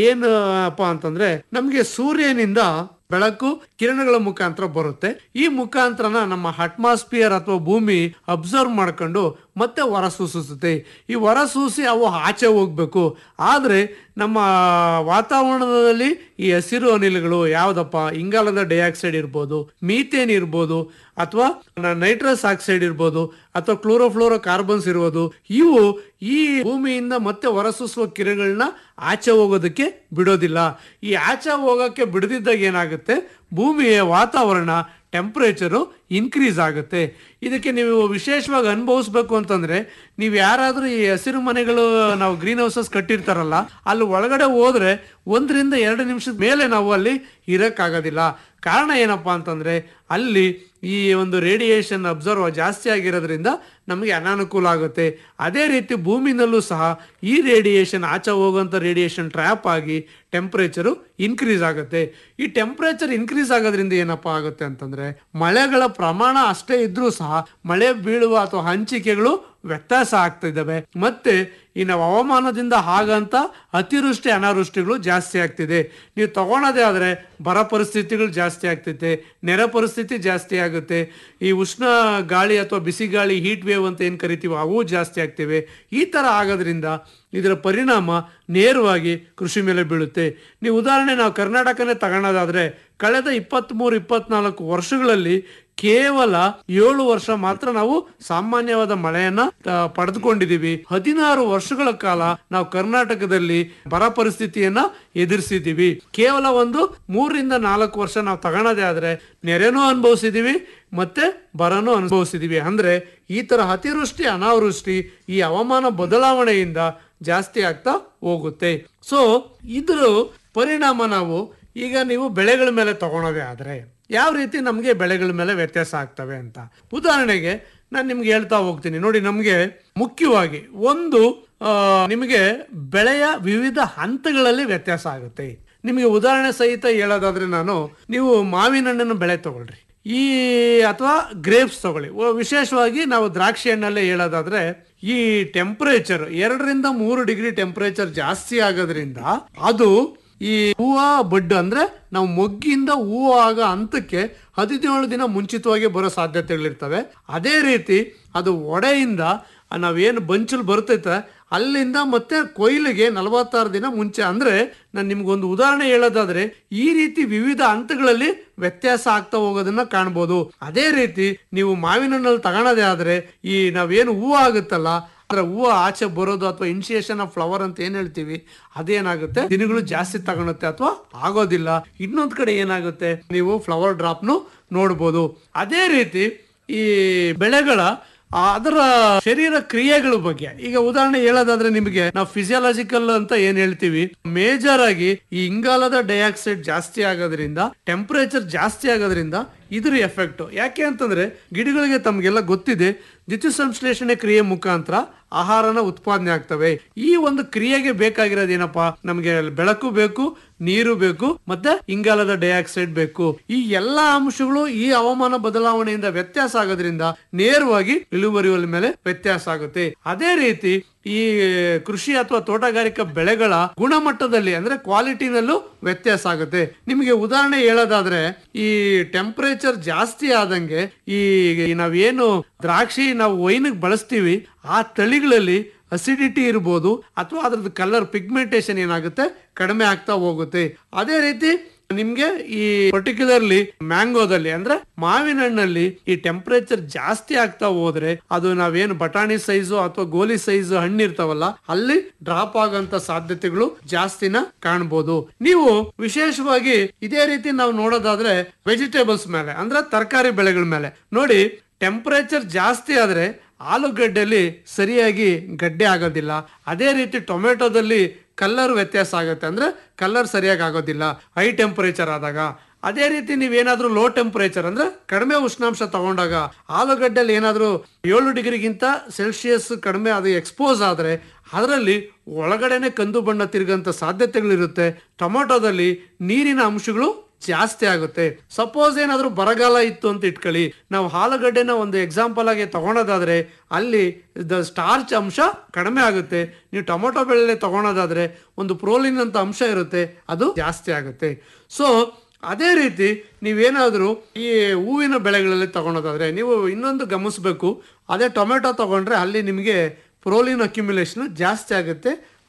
ಏನಪ್ಪಾ ಅಂತಂದ್ರೆ ನಮ್ಗೆ ಸೂರ್ಯನಿಂದ ಬೆಳಕು ಕಿರಣಗಳ ಮುಖಾಂತರ ಬರುತ್ತೆ ಈ ಮುಖಾಂತರನ ನಮ್ಮ ಅಟ್ಮಾಸ್ಫಿಯರ್ ಅಥವಾ ಭೂಮಿ ಅಬ್ಸರ್ವ್ ಮಾಡ್ಕೊಂಡು ಮತ್ತೆ ಹೊರಸೂಸುತ್ತೆ ಈ ಹೊರಸೂಸಿ ಅವು ಆಚೆ ಹೋಗ್ಬೇಕು ಆದರೆ ನಮ್ಮ ವಾತಾವರಣದಲ್ಲಿ ಈ ಹಸಿರು ಅನಿಲಗಳು ಯಾವ್ದಪ್ಪ ಇಂಗಾಲದ ಡೈಆಕ್ಸೈಡ್ ಇರ್ಬೋದು ಮೀಥೇನ್ ಇರ್ಬೋದು ಅಥವಾ ನೈಟ್ರಸ್ ಆಕ್ಸೈಡ್ ಇರ್ಬೋದು ಅಥವಾ ಕ್ಲೋರೋಫ್ಲೋರೋ ಕಾರ್ಬನ್ಸ್ ಇರ್ಬೋದು ಇವು ಈ ಭೂಮಿಯಿಂದ ಮತ್ತೆ ಹೊರಸೂಸುವ ಕಿರಣಗಳನ್ನ ಆಚೆ ಹೋಗೋದಕ್ಕೆ ಬಿಡೋದಿಲ್ಲ ಈ ಆಚೆ ಹೋಗೋಕ್ಕೆ ಬಿಡದಿದ್ದಾಗ ಏನಾಗುತ್ತೆ ಭೂಮಿಯ ವಾತಾವರಣ ಟೆಂಪ್ರೇಚರು ಇನ್ಕ್ರೀಸ್ ಆಗುತ್ತೆ ಇದಕ್ಕೆ ನೀವು ವಿಶೇಷವಾಗಿ ಅನುಭವಿಸ್ಬೇಕು ಅಂತಂದ್ರೆ ನೀವು ಯಾರಾದರೂ ಈ ಹಸಿರು ಮನೆಗಳು ನಾವು ಗ್ರೀನ್ ಹೌಸಸ್ ಕಟ್ಟಿರ್ತಾರಲ್ಲ ಅಲ್ಲಿ ಒಳಗಡೆ ಹೋದ್ರೆ ಒಂದರಿಂದ ಎರಡು ನಿಮಿಷದ ಮೇಲೆ ನಾವು ಅಲ್ಲಿ ಇರಕ್ಕಾಗೋದಿಲ್ಲ ಕಾರಣ ಏನಪ್ಪಾ ಅಂತಂದ್ರೆ ಅಲ್ಲಿ ಈ ಒಂದು ರೇಡಿಯೇಷನ್ ಅಬ್ಸರ್ವ್ ಜಾಸ್ತಿ ಆಗಿರೋದ್ರಿಂದ ನಮಗೆ ಅನಾನುಕೂಲ ಆಗುತ್ತೆ ಅದೇ ರೀತಿ ಭೂಮಿನಲ್ಲೂ ಸಹ ಈ ರೇಡಿಯೇಷನ್ ಆಚೆ ಹೋಗುವಂಥ ರೇಡಿಯೇಷನ್ ಟ್ರ್ಯಾಪ್ ಆಗಿ ಟೆಂಪ್ರೇಚರು ಇನ್ಕ್ರೀಸ್ ಆಗುತ್ತೆ ಈ ಟೆಂಪ್ರೇಚರ್ ಇನ್ಕ್ರೀಸ್ ಆಗೋದ್ರಿಂದ ಏನಪ್ಪ ಆಗುತ್ತೆ ಅಂತಂದ್ರೆ ಮಳೆಗಳ ಪ್ರಮಾಣ ಅಷ್ಟೇ ಇದ್ರೂ ಸಹ ಮಳೆ ಬೀಳುವ ಅಥವಾ ಹಂಚಿಕೆಗಳು ವ್ಯತ್ಯಾಸ ಆಗ್ತಾ ಇದ್ದಾವೆ ಮತ್ತೆ ಈ ನಾವು ಹವಾಮಾನದಿಂದ ಹಾಗಂತ ಅತಿವೃಷ್ಟಿ ಅನಾವೃಷ್ಟಿಗಳು ಜಾಸ್ತಿ ಆಗ್ತಿದೆ ನೀವು ತಗೊಳೋದೇ ಆದ್ರೆ ಬರ ಪರಿಸ್ಥಿತಿಗಳು ಜಾಸ್ತಿ ಆಗ್ತೈತೆ ನೆರೆ ಪರಿಸ್ಥಿತಿ ಜಾಸ್ತಿ ಆಗುತ್ತೆ ಈ ಉಷ್ಣ ಗಾಳಿ ಅಥವಾ ಬಿಸಿ ಗಾಳಿ ಹೀಟ್ ವೇವ್ ಅಂತ ಏನು ಕರಿತೀವೋ ಅವು ಜಾಸ್ತಿ ಆಗ್ತಿವೆ ಈ ತರ ಆಗೋದ್ರಿಂದ ಇದರ ಪರಿಣಾಮ ನೇರವಾಗಿ ಕೃಷಿ ಮೇಲೆ ಬೀಳುತ್ತೆ ನೀವು ಉದಾಹರಣೆ ನಾವು ಕರ್ನಾಟಕನೇ ತಗೊಳೋದಾದ್ರೆ ಕಳೆದ ಇಪ್ಪತ್ತ್ಮೂರು ಇಪ್ಪತ್ನಾಲ್ಕು ವರ್ಷಗಳಲ್ಲಿ ಕೇವಲ ಏಳು ವರ್ಷ ಮಾತ್ರ ನಾವು ಸಾಮಾನ್ಯವಾದ ಮಳೆಯನ್ನ ಆ, ಪಡೆದುಕೊಂಡಿದೀವಿ ಹದಿನಾರು ವರ್ಷಗಳ ಕಾಲ ನಾವು ಕರ್ನಾಟಕದಲ್ಲಿ ಬರ ಪರಿಸ್ಥಿತಿಯನ್ನ ಎದುರಿಸಿದ್ದೀವಿ ಕೇವಲ ಒಂದು ಮೂರರಿಂದ ನಾಲ್ಕು ವರ್ಷ ನಾವು ತಗೊಳೋದೇ ಆದ್ರೆ ನೆರೆನೂ ಅನುಭವಿಸಿದೀವಿ ಮತ್ತೆ ಬರನೂ ಅನುಭವಿಸಿದೀವಿ ಅಂದ್ರೆ ಈ ತರ ಅತಿವೃಷ್ಟಿ ಅನಾವೃಷ್ಟಿ ಈ ಹವಾಮಾನ ಬದಲಾವಣೆಯಿಂದ ಜಾಸ್ತಿ ಆಗ್ತಾ ಹೋಗುತ್ತೆ ಸೊ ಇದ್ರ ಪರಿಣಾಮ ನಾವು ಈಗ ನೀವು ಬೆಳೆಗಳ ಮೇಲೆ ತಗೊಳೋದೇ ಆದ್ರೆ ಯಾವ ರೀತಿ ನಮಗೆ ಬೆಳೆಗಳ ಮೇಲೆ ವ್ಯತ್ಯಾಸ ಆಗ್ತವೆ ಅಂತ ಉದಾಹರಣೆಗೆ ನಾನು ನಿಮ್ಗೆ ಹೇಳ್ತಾ ಹೋಗ್ತೀನಿ ನೋಡಿ ನಮಗೆ ಮುಖ್ಯವಾಗಿ ಒಂದು ಆ, ನಿಮಗೆ ಬೆಳೆಯ ವಿವಿಧ ಹಂತಗಳಲ್ಲಿ ವ್ಯತ್ಯಾಸ ಆಗುತ್ತೆ ನಿಮಗೆ ಉದಾಹರಣೆ ಸಹಿತ ಹೇಳೋದಾದ್ರೆ ನಾನು ನೀವು ಮಾವಿನ ಹಣ್ಣನ್ನು ಬೆಳೆ ತಗೊಳ್ರಿ ಈ ಅಥವಾ ಗ್ರೇಪ್ಸ್ ತಗೊಳ್ಳಿ ಓ, ವಿಶೇಷವಾಗಿ ನಾವು ದ್ರಾಕ್ಷಿ ಹಣ್ಣಲ್ಲೇ ಹೇಳೋದಾದ್ರೆ ಈ ಟೆಂಪರೇಚರ್ ಎರಡರಿಂದ ಮೂರು ಡಿಗ್ರಿ ಟೆಂಪರೇಚರ್ ಜಾಸ್ತಿ ಆಗೋದ್ರಿಂದ ಅದು ಈ ಹೂವ ಬಡ್ಡು ಅಂದ್ರೆ ನಾವು ಮೊಗ್ಗಿಂದ ಹೂವು ಆಗೋ ಹಂತಕ್ಕೆ ಹದಿನೇಳು ದಿನ ಮುಂಚಿತವಾಗಿ ಬರೋ ಸಾಧ್ಯತೆಗಳಿರ್ತವೆ ಅದೇ ರೀತಿ ಅದು ಒಡೆಯಿಂದ ನಾವೇನು ಬಂಚಲ್ ಬರ್ತೈತೆ ಅಲ್ಲಿಂದ ಮತ್ತೆ ಕೊಯ್ಲಿಗೆ ನಲವತ್ತಾರು ದಿನ ಮುಂಚೆ ಅಂದ್ರೆ ನಾನು ನಿಮ್ಗೊಂದು ಉದಾಹರಣೆ ಹೇಳೋದಾದ್ರೆ ಈ ರೀತಿ ವಿವಿಧ ಹಂತಗಳಲ್ಲಿ ವ್ಯತ್ಯಾಸ ಆಗ್ತಾ ಹೋಗೋದನ್ನ ಕಾಣ್ಬೋದು ಅದೇ ರೀತಿ ನೀವು ಮಾವಿನ ಹಣ್ಣಲ್ಲಿ ತಗೊಳೋದೇ ಆದ್ರೆ ಈ ನಾವೇನು ಹೂವು ಆಗುತ್ತಲ್ಲ ಅಂದ್ರೆ ಹೂವು ಆಚೆ ಬರೋದು ಅಥವಾ ಇನಿಷಿಯೇಷನ್ ಆಫ್ ಫ್ಲವರ್ ಅಂತ ಏನ್ ಹೇಳ್ತೀವಿ ಅದೇನಾಗುತ್ತೆ ದಿನಗಳು ಜಾಸ್ತಿ ತಗೊಳುತ್ತೆ ಅಥವಾ ಆಗೋದಿಲ್ಲ ಇನ್ನೊಂದ್ ಕಡೆ ಏನಾಗುತ್ತೆ ನೀವು ಫ್ಲವರ್ ಡ್ರಾಪ್ನು ನೋಡ್ಬೋದು ಅದೇ ರೀತಿ ಈ ಬೆಳೆಗಳ ಆ ಅದರ ಶರೀರ ಕ್ರಿಯೆಗಳ ಬಗ್ಗೆ ಈಗ ಉದಾಹರಣೆ ಹೇಳೋದಾದ್ರೆ ನಿಮಗೆ ನಾವು ಫಿಸಿಯಾಲಜಿಕಲ್ ಅಂತ ಏನ್ ಹೇಳ್ತೀವಿ ಮೇಜರ್ ಆಗಿ ಈ ಇಂಗಾಲದ ಡೈಆಕ್ಸೈಡ್ ಜಾಸ್ತಿ ಆಗೋದ್ರಿಂದ ಟೆಂಪರೇಚರ್ ಜಾಸ್ತಿ ಆಗೋದ್ರಿಂದ ಇದ್ರ ಎಫೆಕ್ಟ್ ಯಾಕೆ ಅಂತಂದ್ರೆ ಗಿಡಗಳಿಗೆ ತಮ್ಗೆಲ್ಲ ಗೊತ್ತಿದೆ ದ್ಯುತಿ ಸಂಶ್ಲೇಷಣೆ ಕ್ರಿಯೆ ಮುಖಾಂತರ ಆಹಾರನ ಉತ್ಪಾದನೆ ಆಗ್ತವೆ ಈ ಒಂದು ಕ್ರಿಯೆಗೆ ಬೇಕಾಗಿರೋದೇನಪ್ಪಾ ನಮಗೆ ಬೆಳಕು ಬೇಕು ನೀರು ಬೇಕು ಮತ್ತೆ ಇಂಗಾಲದ ಡೈಆಕ್ಸೈಡ್ ಬೇಕು ಈ ಎಲ್ಲಾ ಅಂಶಗಳು ಈ ಹವಾಮಾನ ಬದಲಾವಣೆಯಿಂದ ವ್ಯತ್ಯಾಸ ಆಗೋದ್ರಿಂದ ನೇರವಾಗಿ ಇಳುವರಿಯ ಮೇಲೆ ವ್ಯತ್ಯಾಸ ಆಗುತ್ತೆ ಅದೇ ರೀತಿ ಈ ಕೃಷಿ ಅಥವಾ ತೋಟಗಾರಿಕಾ ಬೆಳೆಗಳ ಗುಣಮಟ್ಟದಲ್ಲಿ ಅಂದ್ರೆ ಕ್ವಾಲಿಟಿನಲ್ಲೂ ವ್ಯತ್ಯಾಸ ಆಗುತ್ತೆ ನಿಮಗೆ ಉದಾಹರಣೆ ಹೇಳೋದಾದ್ರೆ ಈ ಟೆಂಪರೇಚರ್ ಜಾಸ್ತಿ ಆದಂಗೆ ಈ ನಾವೇನು ದ್ರಾಕ್ಷಿ ನಾವು ವೈನಿಗೆ ಬಳಸ್ತೀವಿ ಆ ತಳಿಗಳಲ್ಲಿ ಅಸಿಡಿಟಿ ಇರ್ಬೋದು ಅಥವಾ ಅದ್ರದ್ದು ಕಲರ್ ಪಿಗ್ಮೆಂಟೇಶನ್ ಏನಾಗುತ್ತೆ ಕಡಿಮೆ ಆಗ್ತಾ ಹೋಗುತ್ತೆ ಅದೇ ರೀತಿ ನಿಮ್ಗೆ ಈ ಪರ್ಟಿಕ್ಯುಲರ್ಲಿ ಮ್ಯಾಂಗೋದಲ್ಲಿ ಅಂದ್ರೆ ಮಾವಿನ ಹಣ್ಣಲ್ಲಿ ಈ ಟೆಂಪರೇಚರ್ ಜಾಸ್ತಿ ಆಗ್ತಾ ಹೋದ್ರೆ ಅದು ನಾವೇನು ಬಟಾಣಿ ಸೈಜು ಅಥವಾ ಗೋಲಿ ಸೈಜ್ ಹಣ್ಣು ಇರ್ತಾವಲ್ಲ ಅಲ್ಲಿ ಡ್ರಾಪ್ ಆಗಂತ ಸಾಧ್ಯತೆಗಳು ಜಾಸ್ತಿನ ಕಾಣ್ಬೋದು ನೀವು ವಿಶೇಷವಾಗಿ ಇದೇ ರೀತಿ ನಾವು ನೋಡೋದಾದ್ರೆ ವೆಜಿಟೇಬಲ್ಸ್ ಮೇಲೆ ಅಂದ್ರೆ ತರಕಾರಿ ಬೆಳೆಗಳ ಮೇಲೆ ನೋಡಿ ಟೆಂಪರೇಚರ್ ಜಾಸ್ತಿ ಆದ್ರೆ ಆಲೂಗಡ್ಡೆಯಲ್ಲಿ ಸರಿಯಾಗಿ ಗಡ್ಡೆ ಆಗೋದಿಲ್ಲ ಅದೇ ರೀತಿ ಟೊಮೆಟೊದಲ್ಲಿ ಕಲರ್ ವ್ಯತ್ಯಾಸ ಆಗುತ್ತೆ ಅಂದ್ರೆ ಕಲರ್ ಸರಿಯಾಗಿ ಆಗೋದಿಲ್ಲ ಹೈ ಟೆಂಪರೇಚರ್ ಆದಾಗ ಅದೇ ರೀತಿ ನೀವೇನಾದ್ರೂ ಲೋ ಟೆಂಪರೇಚರ್ ಅಂದ್ರೆ ಕಡಿಮೆ ಉಷ್ಣಾಂಶ ತಗೊಂಡಾಗ ಆಲೂಗಡ್ಡೆಯಲ್ಲಿ ಏನಾದ್ರೂ ಏಳು ಡಿಗ್ರಿಗಿಂತ ಸೆಲ್ಸಿಯಸ್ ಕಡಿಮೆ ಅದು ಎಕ್ಸ್ಪೋಸ್ ಆದ್ರೆ ಅದರಲ್ಲಿ ಒಳಗಡೆನೆ ಕಂದು ಬಣ್ಣ ತಿರುಗಂತ ಸಾಧ್ಯತೆಗಳಿರುತ್ತೆ ಟೊಮೊಟೊದಲ್ಲಿ ನೀರಿನ ಅಂಶಗಳು ಜಾಸ್ತಿ ಆಗುತ್ತೆ ಸಪೋಸ್ ಏನಾದ್ರೂ ಬರಗಾಲ ಇತ್ತು ಅಂತ ಇಟ್ಕೊಳ್ಳಿ ನಾವು ಆಲೂಗಡ್ಡೆನ ಒಂದು ಎಕ್ಸಾಂಪಲ್ ಆಗಿ ತಗೊಳೋದಾದ್ರೆ ಅಲ್ಲಿ ದ ಸ್ಟಾರ್ಚ್ ಅಂಶ ಕಡಿಮೆ ಆಗುತ್ತೆ ನೀವು ಟೊಮೊಟೊ ಬೆಳೆ ತಗೊಳೋದಾದ್ರೆ ಒಂದು ಪ್ರೋಲಿನ್ ಅಂತ ಅಂಶ ಇರುತ್ತೆ ಅದು ಜಾಸ್ತಿ ಆಗುತ್ತೆ ಸೊ ಅದೇ ರೀತಿ ನೀವೇನಾದರೂ ಈ ಹೂವಿನ ಬೆಳೆಗಳಲ್ಲಿ ತಗೊಳೋದಾದ್ರೆ ನೀವು ಇನ್ನೊಂದು ಗಮನಿಸಬೇಕು ಅದೇ ಟೊಮೆಟೊ ತಗೊಂಡ್ರೆ ಅಲ್ಲಿ ನಿಮಗೆ ಪ್ರೋಲಿನ್ ಅಕ್ಯುಮುಲೇಷನ್ ಜಾಸ್ತಿ ಆಗುತ್ತೆ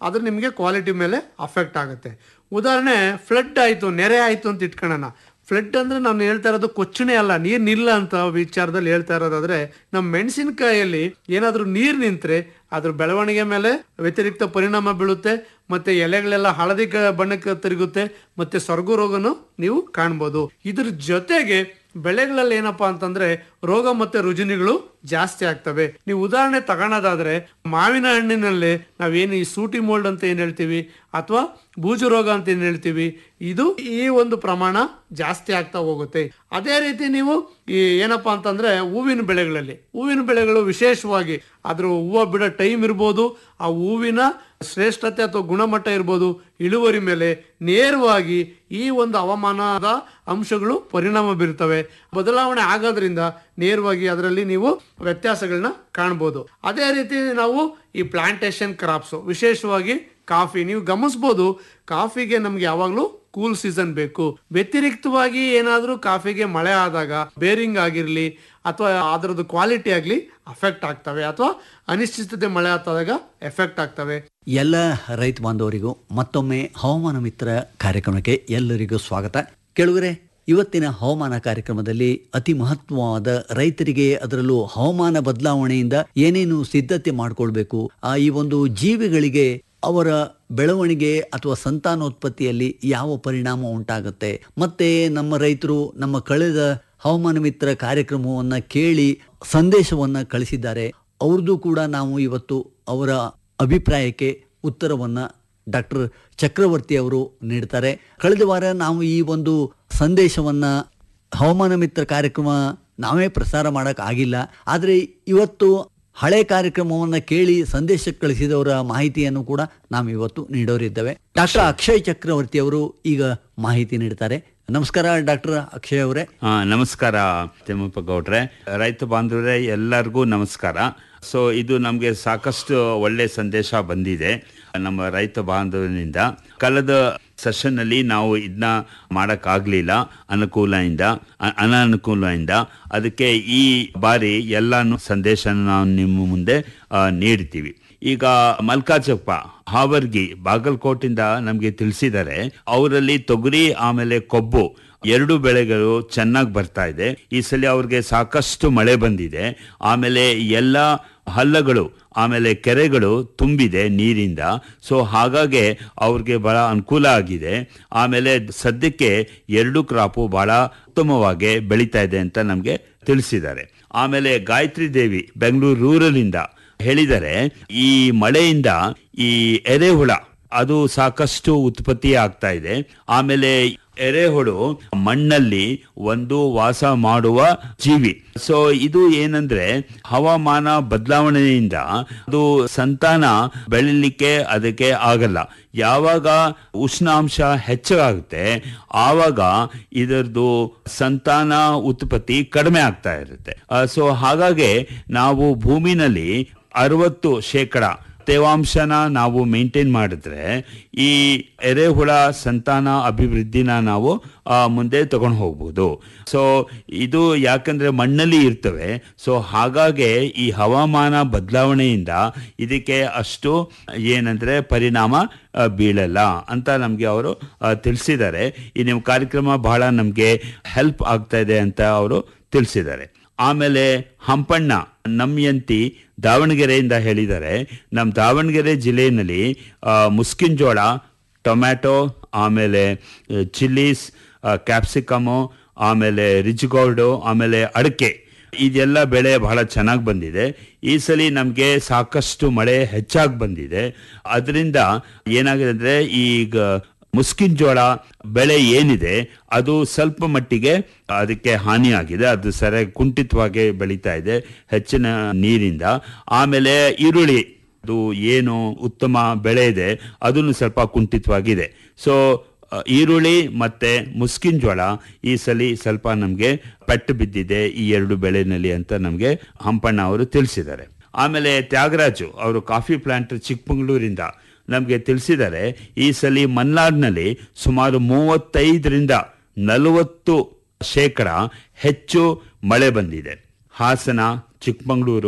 ಅದು ನಿಮಗೆ ಕ್ವಾಲಿಟಿ ಮೇಲೆ ಅಫೆಕ್ಟ್ ಆಗುತ್ತೆ ಉದಾಹರಣೆ ಫ್ಲಡ್ ಆಯಿತು ನೆರೆ ಆಯಿತು ಅಂತ ಇಟ್ಕೊಳ್ಳೋಣ ಫ್ಲಡ್ ಅಂದ್ರೆ ನಾನು ಹೇಳ್ತಾ ಇರೋದು ಕೊಚ್ಚಣೆ ಅಲ್ಲ ನೀರ್ ನಿಲ್ಲ ಅಂತ ವಿಚಾರದಲ್ಲಿ ಹೇಳ್ತಾ ಇರೋದಾದ್ರೆ ನಮ್ಮ ಮೆಣಸಿನಕಾಯಲ್ಲಿ ಏನಾದ್ರೂ ನೀರ್ ನಿಂತ್ರೆ ಅದ್ರ ಬೆಳವಣಿಗೆ ಮೇಲೆ ವ್ಯತಿರಿಕ್ತ ಪರಿಣಾಮ ಬೀಳುತ್ತೆ ಮತ್ತೆ ಎಲೆಗಳೆಲ್ಲ ಹಳದಿ ಕ- ಬಣ್ಣಕ್ಕೆ ತಿರುಗುತ್ತೆ ಮತ್ತೆ ಸೊರಗು ರೋಗನು ನೀವು ಕಾಣ್ಬೋದು ಇದ್ರ ಜೊತೆಗೆ ಬೆಳೆಗಳಲ್ಲಿ ಏನಪ್ಪಾ ಅಂತಂದ್ರೆ ರೋಗ ಮತ್ತೆ ರುಜಿನಿಗಳು ಜಾಸ್ತಿ ಆಗ್ತವೆ ನೀವು ಉದಾಹರಣೆ ತಗೊಳೋದಾದ್ರೆ ಮಾವಿನ ಹಣ್ಣಿನಲ್ಲಿ ನಾವೇನು ಈ ಸೂಟಿ ಮೋಲ್ಡ್ ಅಂತ ಏನ್ ಹೇಳ್ತೀವಿ ಅಥವಾ ಬೂಜು ರೋಗ ಅಂತ ಏನ್ ಹೇಳ್ತೀವಿ ಇದು ಈ ಒಂದು ಪ್ರಮಾಣ ಜಾಸ್ತಿ ಆಗ್ತಾ ಹೋಗುತ್ತೆ ಅದೇ ರೀತಿ ನೀವು ಈ ಏನಪ್ಪಾ ಅಂತಂದ್ರೆ ಹೂವಿನ ಬೆಳೆಗಳಲ್ಲಿ ಹೂವಿನ ಬೆಳೆಗಳು ವಿಶೇಷವಾಗಿ ಅದ್ರ ಹೂವು ಬಿಡೋ ಟೈಮ್ ಇರ್ಬೋದು ಆ ಹೂವಿನ ಶ್ರೇಷ್ಠತೆ ಅಥವಾ ಗುಣಮಟ್ಟ ಇರ್ಬೋದು ಇಳುವರಿ ಮೇಲೆ ನೇರವಾಗಿ ಈ ಒಂದು ಹವಾಮಾನದ ಅಂಶಗಳು ಪರಿಣಾಮ ಬೀರ್ತವೆ ಬದಲಾವಣೆ ಆಗೋದ್ರಿಂದ ನೇರವಾಗಿ ಅದರಲ್ಲಿ ನೀವು ವ್ಯತ್ಯಾಸಗಳನ್ನ ಕಾಣ್ಬೋದು ಅದೇ ರೀತಿ ನಾವು ಈ ಪ್ಲಾಂಟೇಶನ್ ಕ್ರಾಪ್ಸ್ ವಿಶೇಷವಾಗಿ ಕಾಫಿ ನೀವು ಗಮನಿಸ್ಬೋದು ಕಾಫಿಗೆ ನಮ್ಗೆ ಯಾವಾಗಲೂ ಕೂಲ್ ಸೀಸನ್ ಬೇಕು ವ್ಯತಿರಿಕ್ತವಾಗಿ ಏನಾದರೂ ಕಾಫಿಗೆ ಮಳೆ ಆದಾಗ ಬೇರಿಂಗ್ ಆಗಿರಲಿ ಅಥವಾ ಅದರದ್ದು ಕ್ವಾಲಿಟಿ ಆಗಲಿ ಅಫೆಕ್ಟ್ ಆಗ್ತವೆ ಅಥವಾ ಅನಿಶ್ಚಿತತೆ ಮಳೆ ಆದಾಗ ಎಫೆಕ್ಟ್ ಆಗ್ತವೆ ಎಲ್ಲ ರೈತ ಬಾಂಧವರಿಗೂ ಮತ್ತೊಮ್ಮೆ ಹವಾಮಾನ ಮಿತ್ರ ಕಾರ್ಯಕ್ರಮಕ್ಕೆ ಎಲ್ಲರಿಗೂ ಸ್ವಾಗತ ಕೆಳಗರೆ ಇವತ್ತಿನ ಹವಾಮಾನ ಕಾರ್ಯಕ್ರಮದಲ್ಲಿ ಅತಿ ಮಹತ್ವವಾದ ರೈತರಿಗೆ ಅದರಲ್ಲೂ ಹವಾಮಾನ ಬದಲಾವಣೆಯಿಂದ ಏನೇನು ಸಿದ್ಧತೆ ಮಾಡ್ಕೊಳ್ಬೇಕು ಆ ಈ ಒಂದು ಜೀವಿಗಳಿಗೆ ಅವರ ಬೆಳವಣಿಗೆ ಅಥವಾ ಸಂತಾನೋತ್ಪತ್ತಿಯಲ್ಲಿ ಯಾವ ಪರಿಣಾಮ ಉಂಟಾಗುತ್ತೆ ಮತ್ತೆ ನಮ್ಮ ರೈತರು ನಮ್ಮ ಕಳೆದ ಹವಾಮಾನ ಮಿತ್ರ ಕಾರ್ಯಕ್ರಮವನ್ನ ಕೇಳಿ ಸಂದೇಶವನ್ನ ಕಳಿಸಿದ್ದಾರೆ ಅವ್ರದ್ದು ಕೂಡ ನಾವು ಇವತ್ತು ಅವರ ಅಭಿಪ್ರಾಯಕ್ಕೆ ಉತ್ತರವನ್ನ ಡಾಕ್ಟರ್ ಚಕ್ರವರ್ತಿ ಅವರು ನೀಡ್ತಾರೆ ಕಳೆದ ವಾರ ನಾವು ಈ ಒಂದು ಸಂದೇಶವನ್ನ ಹವಾಮಾನ ಮಿತ್ರ ಕಾರ್ಯಕ್ರಮ ನಾವೇ ಪ್ರಸಾರ ಮಾಡಕ್ ಆಗಿಲ್ಲ ಆದರೆ ಇವತ್ತು ಹಳೆ ಕಾರ್ಯಕ್ರಮವನ್ನ ಕೇಳಿ ಸಂದೇಶ ಕಳಿಸಿದವರ ಮಾಹಿತಿಯನ್ನು ಕೂಡ ನಾವು ಇವತ್ತು ನೀಡೋರಿದ್ದೇವೆ ಡಾಕ್ಟರ್ ಅಕ್ಷಯ್ ಚಕ್ರವರ್ತಿ ಅವರು ಈಗ ಮಾಹಿತಿ ನೀಡ್ತಾರೆ ನಮಸ್ಕಾರ ಡಾಕ್ಟರ್ ಅಕ್ಷಯ್ ಅವರೇ ಆ, ನಮಸ್ಕಾರ ತಿಮ್ಮಪ್ಪ ಗೌಡ್ರೆ ರೈತ ಬಾಂಧವರೇ ಎಲ್ಲರಿಗೂ ನಮಸ್ಕಾರ ಸೊ ಇದು ನಮಗೆ ಸಾಕಷ್ಟು ಒಳ್ಳೆ ಸಂದೇಶ ಬಂದಿದೆ ನಮ್ಮ ರೈತ ಬಾಂಧವನಿಂದ ಕಳೆದ ಸೆಷನ್ ಅಲ್ಲಿ ನಾವು ಇದನ್ನ ಮಾಡೋಕ್ಕಾಗಲಿಲ್ಲ ಅನುಕೂಲದಿಂದ ಅ- ಅನಾನುಕೂಲದಿಂದ ಅದಕ್ಕೆ ಈ ಬಾರಿ ಎಲ್ಲಾನು ಸಂದೇಶನ ನಾವು ನಿಮ್ಮ ಮುಂದೆ ಆ, ನೀಡ್ತೀವಿ ಈಗ ಮಲ್ಕಾಜಪ್ಪ ಹಾವರ್ಗಿ ಬಾಗಲಕೋಟಿಂದ ನಮಗೆ ತಿಳಿಸಿದ್ದಾರೆ ಅವರಲ್ಲಿ ತೊಗರಿ ಆಮೇಲೆ ಕೊಬ್ಬು ಎರಡು ಬೆಳೆಗಳು ಚೆನ್ನಾಗಿ ಬರ್ತಾ ಇದೆ ಈ ಸಲ ಅವ್ರಿಗೆ ಸಾಕಷ್ಟು ಮಳೆ ಬಂದಿದೆ ಆಮೇಲೆ ಎಲ್ಲ ಹಳ್ಳಗಳು ಆಮೇಲೆ ಕೆರೆಗಳು ತುಂಬಿದೆ ನೀರಿಂದ ಸೊ ಹಾಗಾಗಿ ಅವ್ರಿಗೆ ಬಹಳ ಅನುಕೂಲ ಆಗಿದೆ ಆಮೇಲೆ ಸದ್ಯಕ್ಕೆ ಎರಡು ಕ್ರಾಪು ಬಹಳ ಉತ್ತಮವಾಗಿ ಬೆಳೀತಾ ಇದೆ ಅಂತ ನಮಗೆ ತಿಳಿಸಿದ್ದಾರೆ ಆಮೇಲೆ ಗಾಯತ್ರಿ ದೇವಿ ಬೆಂಗಳೂರು ರೂರಲಿಂದ ಹೇಳಿದರೆ ಈ ಮಳೆಯಿಂದ ಈ ಎರೆಹುಳ ಅದು ಸಾಕಷ್ಟು ಉತ್ಪತ್ತಿ ಆಗ್ತಾ ಇದೆ ಆಮೇಲೆ ಎರೆಹುಳು ಮಣ್ಣಲ್ಲಿ ಒಂದು ವಾಸ ಮಾಡುವ ಜೀವಿ ಸೊ ಇದು ಏನಂದ್ರೆ ಹವಾಮಾನ ಬದಲಾವಣೆಯಿಂದ ಅದು ಸಂತಾನ ಬೆಳಿಲಿಕ್ಕೆ ಅದಕ್ಕೆ ಆಗಲ್ಲ ಯಾವಾಗ ಉಷ್ಣಾಂಶ ಹೆಚ್ಚಾಗುತ್ತೆ ಆವಾಗ ಇದರದ್ದು ಸಂತಾನ ಉತ್ಪತ್ತಿ ಕಡಿಮೆ ಆಗ್ತಾ ಇರುತ್ತೆ ಸೊ ಹಾಗಾಗಿ ನಾವು ಭೂಮಿನಲ್ಲಿ ಅರವತ್ತು ಶೇಕಡ ತೇವಾಂಶನ ನಾವು ಮೇಂಟೈನ್ ಮಾಡಿದ್ರೆ ಈ ಎರೆಹುಳ ಸಂತಾನ ಅಭಿವೃದ್ಧಿನ ನಾವು ಆ, ಮುಂದೆ ತಗೊಂಡು ಹೋಗ್ಬೋದು ಸೊ ಇದು ಯಾಕಂದ್ರೆ ಮಣ್ಣಲ್ಲಿ ಇರ್ತವೆ ಸೊ ಹಾಗಾಗಿ ಈ ಹವಾಮಾನ ಬದಲಾವಣೆಯಿಂದ ಇದಕ್ಕೆ ಅಷ್ಟು ಏನಂದ್ರೆ ಪರಿಣಾಮ ಆ, ಬೀಳಲ್ಲ ಅಂತ ನಮಗೆ ಅವರು ತಿಳಿಸಿದ್ದಾರೆ ಈ ನಿಮ್ಮ ಕಾರ್ಯಕ್ರಮ ಬಹಳ ನಮಗೆ ಹೆಲ್ಪ್ ಆಗ್ತಾ ಇದೆ ಅಂತ ಅವರು ತಿಳಿಸಿದ್ದಾರೆ ಆಮೇಲೆ ಹಂಪಣ್ಣ ನಮ್ಯಂತಿ ದಾವಣಗೆರೆಯಿಂದ ಹೇಳಿದ್ದಾರೆ ನಮ್ಮ ದಾವಣಗೆರೆ ಜಿಲ್ಲೆಯಲ್ಲಿ ಆ, ಮುಸ್ಕಿನ್ ಜೋಳ ಟೊಮ್ಯಾಟೊ ಆಮೇಲೆ ಚಿಲ್ಲೀಸ್ ಕ್ಯಾಪ್ಸಿಕಮು ಆಮೇಲೆ ರಿಜ್ಗೋಲ್ಡು ಆಮೇಲೆ ಅಡಿಕೆ ಇದೆಲ್ಲ ಬೆಳೆ ಬಹಳ ಚೆನ್ನಾಗಿ ಬಂದಿದೆ ಈ ಸಲ ನಮಗೆ ಸಾಕಷ್ಟು ಮಳೆ ಹೆಚ್ಚಾಗಿ ಬಂದಿದೆ ಅದರಿಂದ ಏನಾಗಿದೆ ಅಂದರೆ ಈಗ ಮುಸ್ಕಿನ್ ಜೋಳ ಬೆಳೆ ಏನಿದೆ ಅದು ಸ್ವಲ್ಪ ಮಟ್ಟಿಗೆ ಅದಕ್ಕೆ ಹಾನಿಯಾಗಿದೆ ಅದು ಸರಿಯಾಗಿ ಕುಂಠಿತವಾಗಿ ಬೆಳೀತಾ ಇದೆ ಹೆಚ್ಚಿನ ನೀರಿಂದ ಆಮೇಲೆ ಈರುಳ್ಳಿ ಅದು ಏನು ಉತ್ತಮ ಬೆಳೆ ಇದೆ ಅದನ್ನು ಸ್ವಲ್ಪ ಕುಂಠಿತವಾಗಿದೆ ಸೊ ಅ, ಈರುಳ್ಳಿ ಮತ್ತೆ ಮುಸ್ಕಿನ್ ಜೋಳ ಈ ಸಲ ಸ್ವಲ್ಪ ನಮಗೆ ಪೆಟ್ಟು ಬಿದ್ದಿದೆ ಈ ಎರಡು ಬೆಳೆನಲ್ಲಿ ಅಂತ ನಮಗೆ ಹಂಪಣ್ಣ ಅವರು ತಿಳಿಸಿದ್ದಾರೆ ಆಮೇಲೆ ತ್ಯಾಗರಾಜು ಅವರು ಕಾಫಿ ಪ್ಲಾಂಟ್ ಚಿಕ್ಕಮಗಳೂರಿಂದ ನಮಗೆ ತಿಳಿಸಿದ್ದಾರೆ ಈ ಸಲ ಮಲ್ನಾಡ್ನಲ್ಲಿ ಸುಮಾರು ಮೂವತ್ತೈದರಿಂದ ನಲವತ್ತು ಶೇಕಡ ಹೆಚ್ಚು ಮಳೆ ಬಂದಿದೆ ಹಾಸನ ಚಿಕ್ಕಮಗಳೂರು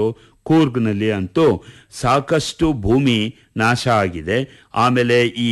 ಕೂರ್ಗ್ನಲ್ಲಿ ಅಂತೂ ಸಾಕಷ್ಟು ಭೂಮಿ ನಾಶ ಆಗಿದೆ ಆಮೇಲೆ ಈ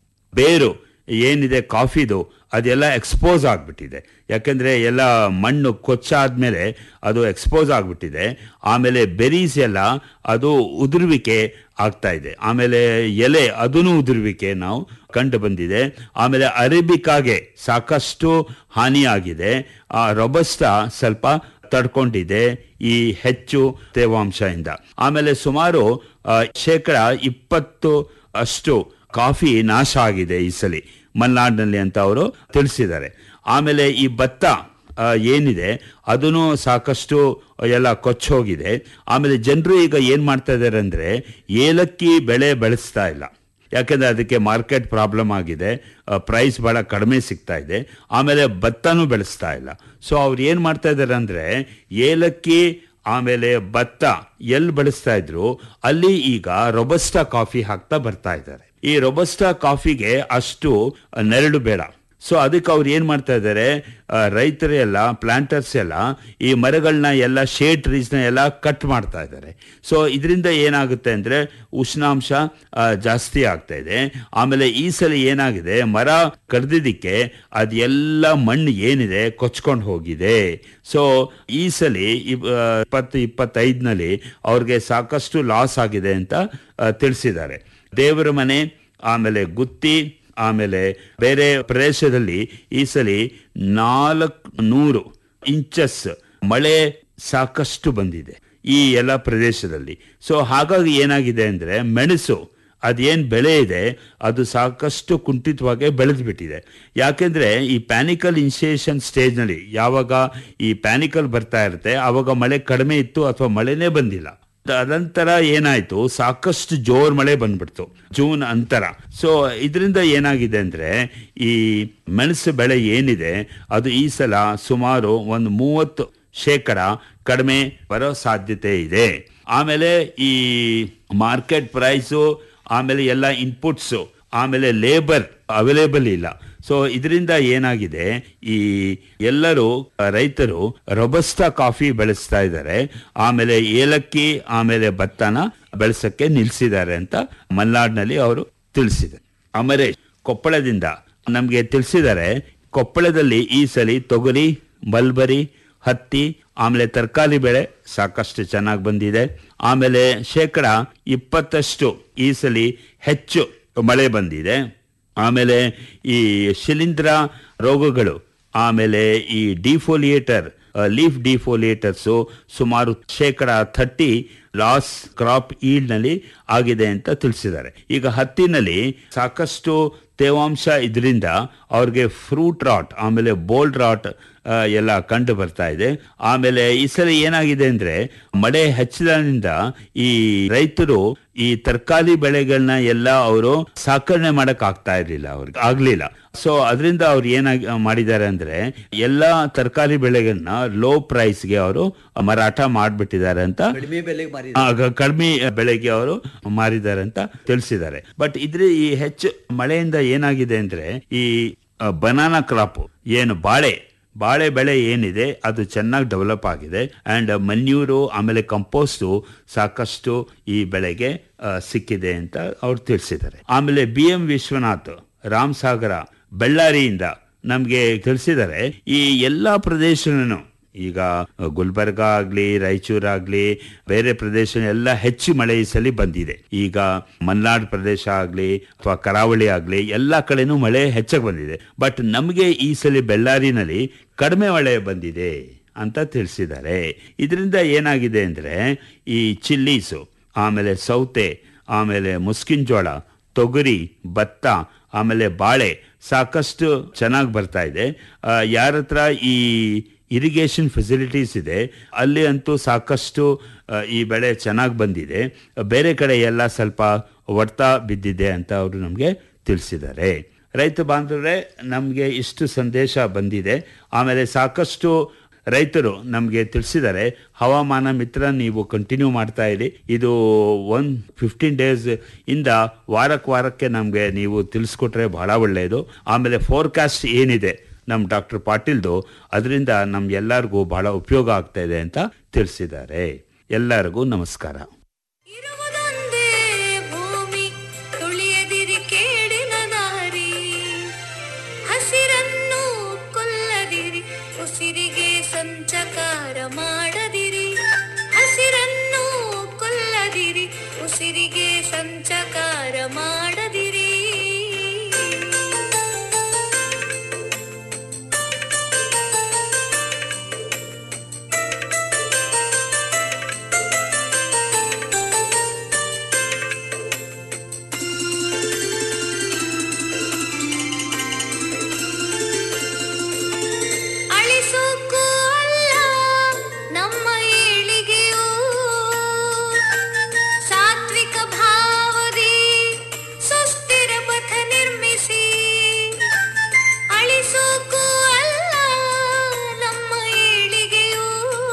ಬೇರು ಏನಿದೆ ಕಾಫಿದು ಅದೆಲ್ಲ ಎಕ್ಸ್ಪೋಸ್ ಆಗಿಬಿಟ್ಟಿದೆ ಯಾಕೆಂದರೆ ಎಲ್ಲ ಮಣ್ಣು ಕೊಚ್ಚಾದ್ಮೇಲೆ ಅದು ಎಕ್ಸ್ಪೋಸ್ ಆಗಿಬಿಟ್ಟಿದೆ ಆಮೇಲೆ ಬೆರೀಸ್ ಎಲ್ಲ ಅದು ಉದುರುವಿಕೆ ಆಗ್ತಾ ಇದೆ ಆಮೇಲೆ ಎಲೆ ಅದೂ ಉದುರುವಿಕೆ ನಾವು ಕಂಡು ಬಂದಿದೆ ಆಮೇಲೆ ಅರೇಬಿಕಾಗೆ ಸಾಕಷ್ಟು ಹಾನಿಯಾಗಿದೆ ಆ ರೊಬಸ್ಟಾ ಸ್ವಲ್ಪ ತಡ್ಕೊಂಡಿದೆ ಈ ಹೆಚ್ಚು ತೇವಾಂಶದಿಂದ ಆಮೇಲೆ ಸುಮಾರು ಆ, ಶೇಕಡ ಇಪ್ಪತ್ತು ಅಷ್ಟು ಕಾಫಿ ನಾಶ ಆಗಿದೆ ಈ ಸಲ ಮಲೆನಾಡಿನಲ್ಲಿ ಅಂತ ಅವರು ತಿಳಿಸಿದ್ದಾರೆ ಆಮೇಲೆ ಈ ಭತ್ತ ಆ, ಏನಿದೆ ಅದನ್ನು ಸಾಕಷ್ಟು ಎಲ್ಲ ಕೊಚ್ಚೋಗಿದೆ ಆಮೇಲೆ ಜನರು ಈಗ ಏನು ಮಾಡ್ತಾ ಇದ್ದಾರೆ ಅಂದರೆ ಏಲಕ್ಕಿ ಬೆಳೆ ಬೆಳೆಸ್ತಾ ಇಲ್ಲ ಯಾಕೆಂದರೆ ಅದಕ್ಕೆ ಮಾರ್ಕೆಟ್ ಪ್ರಾಬ್ಲಮ್ ಆಗಿದೆ ಪ್ರೈಸ್ ಭಾಳ ಕಡಿಮೆ ಸಿಗ್ತಾ ಇದೆ ಆಮೇಲೆ ಭತ್ತನೂ ಬೆಳೆಸ್ತಾ ಇಲ್ಲ ಸೊ ಅವ್ರು ಏನು ಮಾಡ್ತಾ ಇದ್ದಾರೆ ಅಂದರೆ ಏಲಕ್ಕಿ ಆಮೇಲೆ ಭತ್ತ ಎಲ್ಲಿ ಬೆಳೆಸ್ತಾ ಇದ್ರು ಅಲ್ಲಿ ಈಗ ರೊಬಸ್ಟಾ ಕಾಫಿ ಹಾಕ್ತಾ ಬರ್ತಾ ಇದ್ದಾರೆ ಈ ರೊಬಸ್ಟಾ ಕಾಫಿಗೆ ಅಷ್ಟು ನೆರಳು ಬೇಡ ಸೊ ಅದಕ್ಕೆ ಅವ್ರು ಏನು ಮಾಡ್ತಾ ಇದ್ದಾರೆ ರೈತರು ಎಲ್ಲ ಪ್ಲಾಂಟರ್ಸ್ ಎಲ್ಲ ಈ ಮರಗಳನ್ನ ಎಲ್ಲ ಶೇಡ್ ಟ್ರೀಸ್ನ ಎಲ್ಲ ಕಟ್ ಮಾಡ್ತಾ ಇದ್ದಾರೆ ಸೊ ಇದರಿಂದ ಏನಾಗುತ್ತೆ ಅಂದರೆ ಉಷ್ಣಾಂಶ ಆ, ಜಾಸ್ತಿ ಆಗ್ತಾ ಇದೆ ಆಮೇಲೆ ಈ ಸಲ ಏನಾಗಿದೆ ಮರ ಕಡ್ದಿದ್ದಕ್ಕೆ ಅದೆಲ್ಲ ಮಣ್ಣು ಏನಿದೆ ಕೊಚ್ಕೊಂಡು ಹೋಗಿದೆ ಸೊ ಈ ಸಲ ಇಪ್- ಆ, ಇಪ್ಪತ್ತು ಇಪ್ಪತ್ತೈದನಲ್ಲಿ ಅವ್ರಿಗೆ ಸಾಕಷ್ಟು ಲಾಸ್ ಆಗಿದೆ ಅಂತ ಆ, ತಿಳಿಸಿದ್ದಾರೆ ದೇವರ ಮನೆ ಆಮೇಲೆ ಗುತ್ತಿ ಆಮೇಲೆ ಬೇರೆ ಪ್ರದೇಶದಲ್ಲಿ ಈ ಸಲ ನಾಲ್ಕು ನೂರು ಇಂಚಸ್ ಮಳೆ ಸಾಕಷ್ಟು ಬಂದಿದೆ ಈ ಎಲ್ಲ ಪ್ರದೇಶದಲ್ಲಿ ಸೊ ಹಾಗಾಗಿ ಏನಾಗಿದೆ ಅಂದರೆ ಮೆಣಸು ಅದೇನು ಬೆಳೆ ಇದೆ ಅದು ಸಾಕಷ್ಟು ಕುಂಠಿತವಾಗಿ ಬೆಳೆದು ಬಿಟ್ಟಿದೆ ಯಾಕೆಂದರೆ ಈ ಪ್ಯಾನಿಕಲ್ ಇನ್ಸಿಯೇಷನ್ ಸ್ಟೇಜ್ನಲ್ಲಿ ಯಾವಾಗ ಈ ಪ್ಯಾನಿಕಲ್ ಬರ್ತಾ ಇರುತ್ತೆ ಆವಾಗ ಮಳೆ ಕಡಿಮೆ ಇತ್ತು ಅಥವಾ ಮಳೆನೇ ಬಂದಿಲ್ಲ ಅದಂತರ ಏನಾಯ್ತು ಸಾಕಷ್ಟು ಜೋರ್ ಮಳೆ ಬಂದ್ಬಿಡ್ತು ಜೂನ್ ಅಂತರ ಸೊ ಇದರಿಂದ ಏನಾಗಿದೆ ಅಂದ್ರೆ ಈ ಮೆಣಸು ಬೆಳೆ ಏನಿದೆ ಅದು ಈ ಸಲ ಸುಮಾರು ಒಂದು ಮೂವತ್ತು ಶೇಕಡ ಕಡಿಮೆ ಬರೋ ಸಾಧ್ಯತೆ ಇದೆ ಆಮೇಲೆ ಈ ಮಾರ್ಕೆಟ್ ಪ್ರೈಸು ಆಮೇಲೆ ಎಲ್ಲ ಇನ್ಪುಟ್ಸು ಆಮೇಲೆ ಲೇಬರ್ ಅವೈಲೇಬಲ್ ಇಲ್ಲ ಸೊ ಇದರಿಂದ ಏನಾಗಿದೆ ಈ ಎಲ್ಲರೂ ರೈತರು ರೊಬಸ್ಟಾ ಕಾಫಿ ಬೆಳೆಸ್ತಾ ಇದ್ದಾರೆ ಆಮೇಲೆ ಏಲಕ್ಕಿ ಆಮೇಲೆ ಭತ್ತನ ಬೆಳೆಸಕ್ಕೆ ನಿಲ್ಸಿದ್ದಾರೆ ಅಂತ ಮಲ್ನಾಡ್ನಲ್ಲಿ ಅವರು ತಿಳಿಸಿದ್ದಾರೆ ಅಮರೇಶ್ ಕೊಪ್ಪಳದಿಂದ ನಮಗೆ ತಿಳಿಸಿದ್ದಾರೆ ಕೊಪ್ಪಳದಲ್ಲಿ ಈ ಸಲ ತೊಗರಿ ಮಲ್ಬರಿ ಹತ್ತಿ ಆಮೇಲೆ ತರಕಾರಿ ಬೆಳೆ ಸಾಕಷ್ಟು ಚೆನ್ನಾಗಿ ಬಂದಿದೆ ಆಮೇಲೆ ಶೇಕಡ ಇಪ್ಪತ್ತಷ್ಟು ಈ ಸಲ ಹೆಚ್ಚು ಮಳೆ ಬಂದಿದೆ ಆಮೇಲೆ ಈ ಶಿಲೀಂಧ್ರ ರೋಗಗಳು ಆಮೇಲೆ ಈ ಡಿಫೋಲಿಯೇಟರ್ ಲೀಫ್ ಡಿಫೋಲಿಯೇಟರ್ಸು ಸುಮಾರು ಶೇಕಡ ಥರ್ಟಿ ಲಾಸ್ ಕ್ರಾಪ್ ಈಲ್ಡ್ನಲ್ಲಿ ಆಗಿದೆ ಅಂತ ತಿಳಿಸಿದ್ದಾರೆ ಈಗ ಹತ್ತಿನಲ್ಲಿ ಸಾಕಷ್ಟು ತೇವಾಂಶ ಇದರಿಂದ ಅವ್ರಿಗೆ ಫ್ರೂಟ್ ರಾಟ್ ಆಮೇಲೆ ಬೋಲ್ಡ್ ರಾಟ್ ಎಲ್ಲ ಕಂಡು ಬರ್ತಾ ಇದೆ ಆಮೇಲೆ ಈ ಸಲ ಏನಾಗಿದೆ ಅಂದ್ರೆ ಮಳೆ ಹೆಚ್ಚಿದ್ರಿಂದ ಈ ರೈತರು ಈ ತರಕಾರಿ ಬೆಳೆಗಳನ್ನ ಎಲ್ಲ ಅವರು ಸಾಕಣೆ ಮಾಡಕ್ ಆಗ್ತಾ ಇರ್ಲಿಲ್ಲ ಅವ್ರಿಗೆ ಆಗ್ಲಿಲ್ಲ ಸೊ ಅದರಿಂದ ಅವ್ರು ಏನಾಗಿ ಮಾಡಿದ್ದಾರೆ ಅಂದ್ರೆ ಎಲ್ಲಾ ತರಕಾರಿ ಬೆಳೆಗಳನ್ನ ಲೋ ಪ್ರೈಸ್ಗೆ ಅವರು ಮಾರಾಟ ಮಾಡ್ಬಿಟ್ಟಿದ್ದಾರೆ ಅಂತ ಕಡಿಮೆ ಬೆಲೆಗೆ ಮಾರಿ ಆ, ಗ- ಕಡಿಮೆ ಬೆಳೆಗೆ ಅವರು ಮಾರಿದ್ದಾರೆ ಅಂತ ತಿಳಿಸಿದ್ದಾರೆ ಬಟ್ ಇದ್ರ ಈ ಹೆಚ್ಚು ಮಳೆಯಿಂದ ಏನಾಗಿದೆ ಅಂದ್ರೆ ಈ ಬನಾನಾ ಕ್ರಾಪ್ ಏನು ಬಾಳೆ ಬಾಳೆ ಬೆಳೆ ಏನಿದೆ ಅದು ಚೆನ್ನಾಗಿ ಡೆವಲಪ್ ಆಗಿದೆ ಅಂಡ್ ಮನ್ಯೂರು ಆಮೇಲೆ ಕಂಪೋಸ್ಟು ಸಾಕಷ್ಟು ಈ ಬೆಳೆಗೆ ಆ, ಸಿಕ್ಕಿದೆ ಅಂತ ಅವ್ರು ತಿಳಿಸಿದ್ದಾರೆ ಆಮೇಲೆ ಬಿ ಎಂ ವಿಶ್ವನಾಥ್ ರಾಮ್ ಸಾಗರ ಬಳ್ಳಾರಿಯಿಂದ ನಮಗೆ ತಿಳಿಸಿದ್ದಾರೆ ಈ ಎಲ್ಲಾ ಪ್ರದೇಶನೂ ಈಗ ಗುಲ್ಬರ್ಗ ಆಗ್ಲಿ ರಾಯಚೂರಾಗ್ಲಿ ಬೇರೆ ಪ್ರದೇಶ ಎಲ್ಲ ಹೆಚ್ಚು ಮಳೆ ಈ ಸಲ ಬಂದಿದೆ ಈಗ ಮಲ್ನಾಡ್ ಪ್ರದೇಶ ಆಗ್ಲಿ ಅಥವಾ ಕರಾವಳಿ ಆಗ್ಲಿ ಎಲ್ಲಾ ಕಡೆನೂ ಮಳೆ ಹೆಚ್ಚಾಗಿ ಬಂದಿದೆ ಬಟ್ ನಮಗೆ ಈ ಸಲ ಬೆಳ್ಳಾರಿನಲ್ಲಿ ಕಡಿಮೆ ಮಳೆ ಬಂದಿದೆ ಅಂತ ತಿಳಿಸಿದ್ದಾರೆ ಇದರಿಂದ ಏನಾಗಿದೆ ಅಂದ್ರೆ ಈ ಚಿಲ್ಲೀಸು ಆಮೇಲೆ ಸೌತೆ ಆಮೇಲೆ ಮುಸ್ಕಿನ್ ಜೋಳ ತೊಗರಿ ಭತ್ತ ಆಮೇಲೆ ಬಾಳೆ ಸಾಕಷ್ಟು ಚೆನ್ನಾಗಿ ಬರ್ತಾ ಇದೆ ಯಾರ ಹತ್ರ ಈ ಇರಿಗೇಷನ್ ಫೆಸಿಲಿಟೀಸ್ ಇದೆ ಅಲ್ಲಿ ಅಂತೂ ಸಾಕಷ್ಟು ಆ, ಈ ಬೆಳೆ ಚೆನ್ನಾಗಿ ಬಂದಿದೆ ಬೇರೆ ಕಡೆ ಎಲ್ಲ ಸ್ವಲ್ಪ ಹೊಡ್ತಾ ಬಿದ್ದಿದೆ ಅಂತ ಅವರು ನಮಗೆ ತಿಳಿಸಿದ್ದಾರೆ ರೈತ ಬಾಂಧವರೇ ನಮಗೆ ಇಷ್ಟು ಸಂದೇಶ ಬಂದಿದೆ ಆಮೇಲೆ ಸಾಕಷ್ಟು ರೈತರು ನಮಗೆ ತಿಳಿಸಿದ್ದಾರೆ ಹವಾಮಾನ ಮಿತ್ರ ನೀವು ಕಂಟಿನ್ಯೂ ಮಾಡ್ತಾ ಇರಿ ಇದು ಒನ್ ಫಿಫ್ಟೀನ್ ಡೇಸ್ ಇಂದ ವಾರಕ್ಕೆ ವಾರಕ್ಕೆ ನಮಗೆ ನೀವು ತಿಳಿಸ್ಕೊಟ್ರೆ ಬಹಳ ಒಳ್ಳೆಯದು ಆಮೇಲೆ ಫೋರ್ಕಾಸ್ಟ್ ಏನಿದೆ ನಮ್ಮ ಡಾಕ್ಟರ್ ಪಾಟೀಲ್ದು ಅದರಿಂದ ನಮ್ಗೆಲ್ಲರಿಗೂ ಬಹಳ ಉಪಯೋಗ ಆಗ್ತಾ ಇದೆ ಅಂತ ತಿಳಿಸಿದ್ದಾರೆ ಎಲ್ಲರಿಗೂ ನಮಸ್ಕಾರ ಇರುವುದೊಂದೇ ಭೂಮಿ ತುಳಿಯದಿರಿ ಕೇಡಿನ ದಾರಿ ಹಸಿರನ್ನು ಕೊಲ್ಲದಿರಿ ಉಸಿರಿಗೆ ಸಂಚಕಾರ ಮಾಡದಿರಿ ಹಸಿರನ್ನು ಕೊಲ್ಲದಿರಿ ಉಸಿರಿಗೆ ಸಂಚಕಾರ ಮಾಡದಿರಿ ಅಳಿಸೋಕ್ಕೂ ಅಲ್ಲ ನಮ್ಮ ಏಳಿಗೆಯೂ ಸಾತ್ವಿಕ ಭಾವದಿ ಸುಸ್ಥಿರ ಪಥ ನಿರ್ಮಿಸಿ ಅಳಿಸೋಕ್ಕೂ ಅಲ್ಲ ನಮ್ಮ ಏಳಿಗೆಯೂ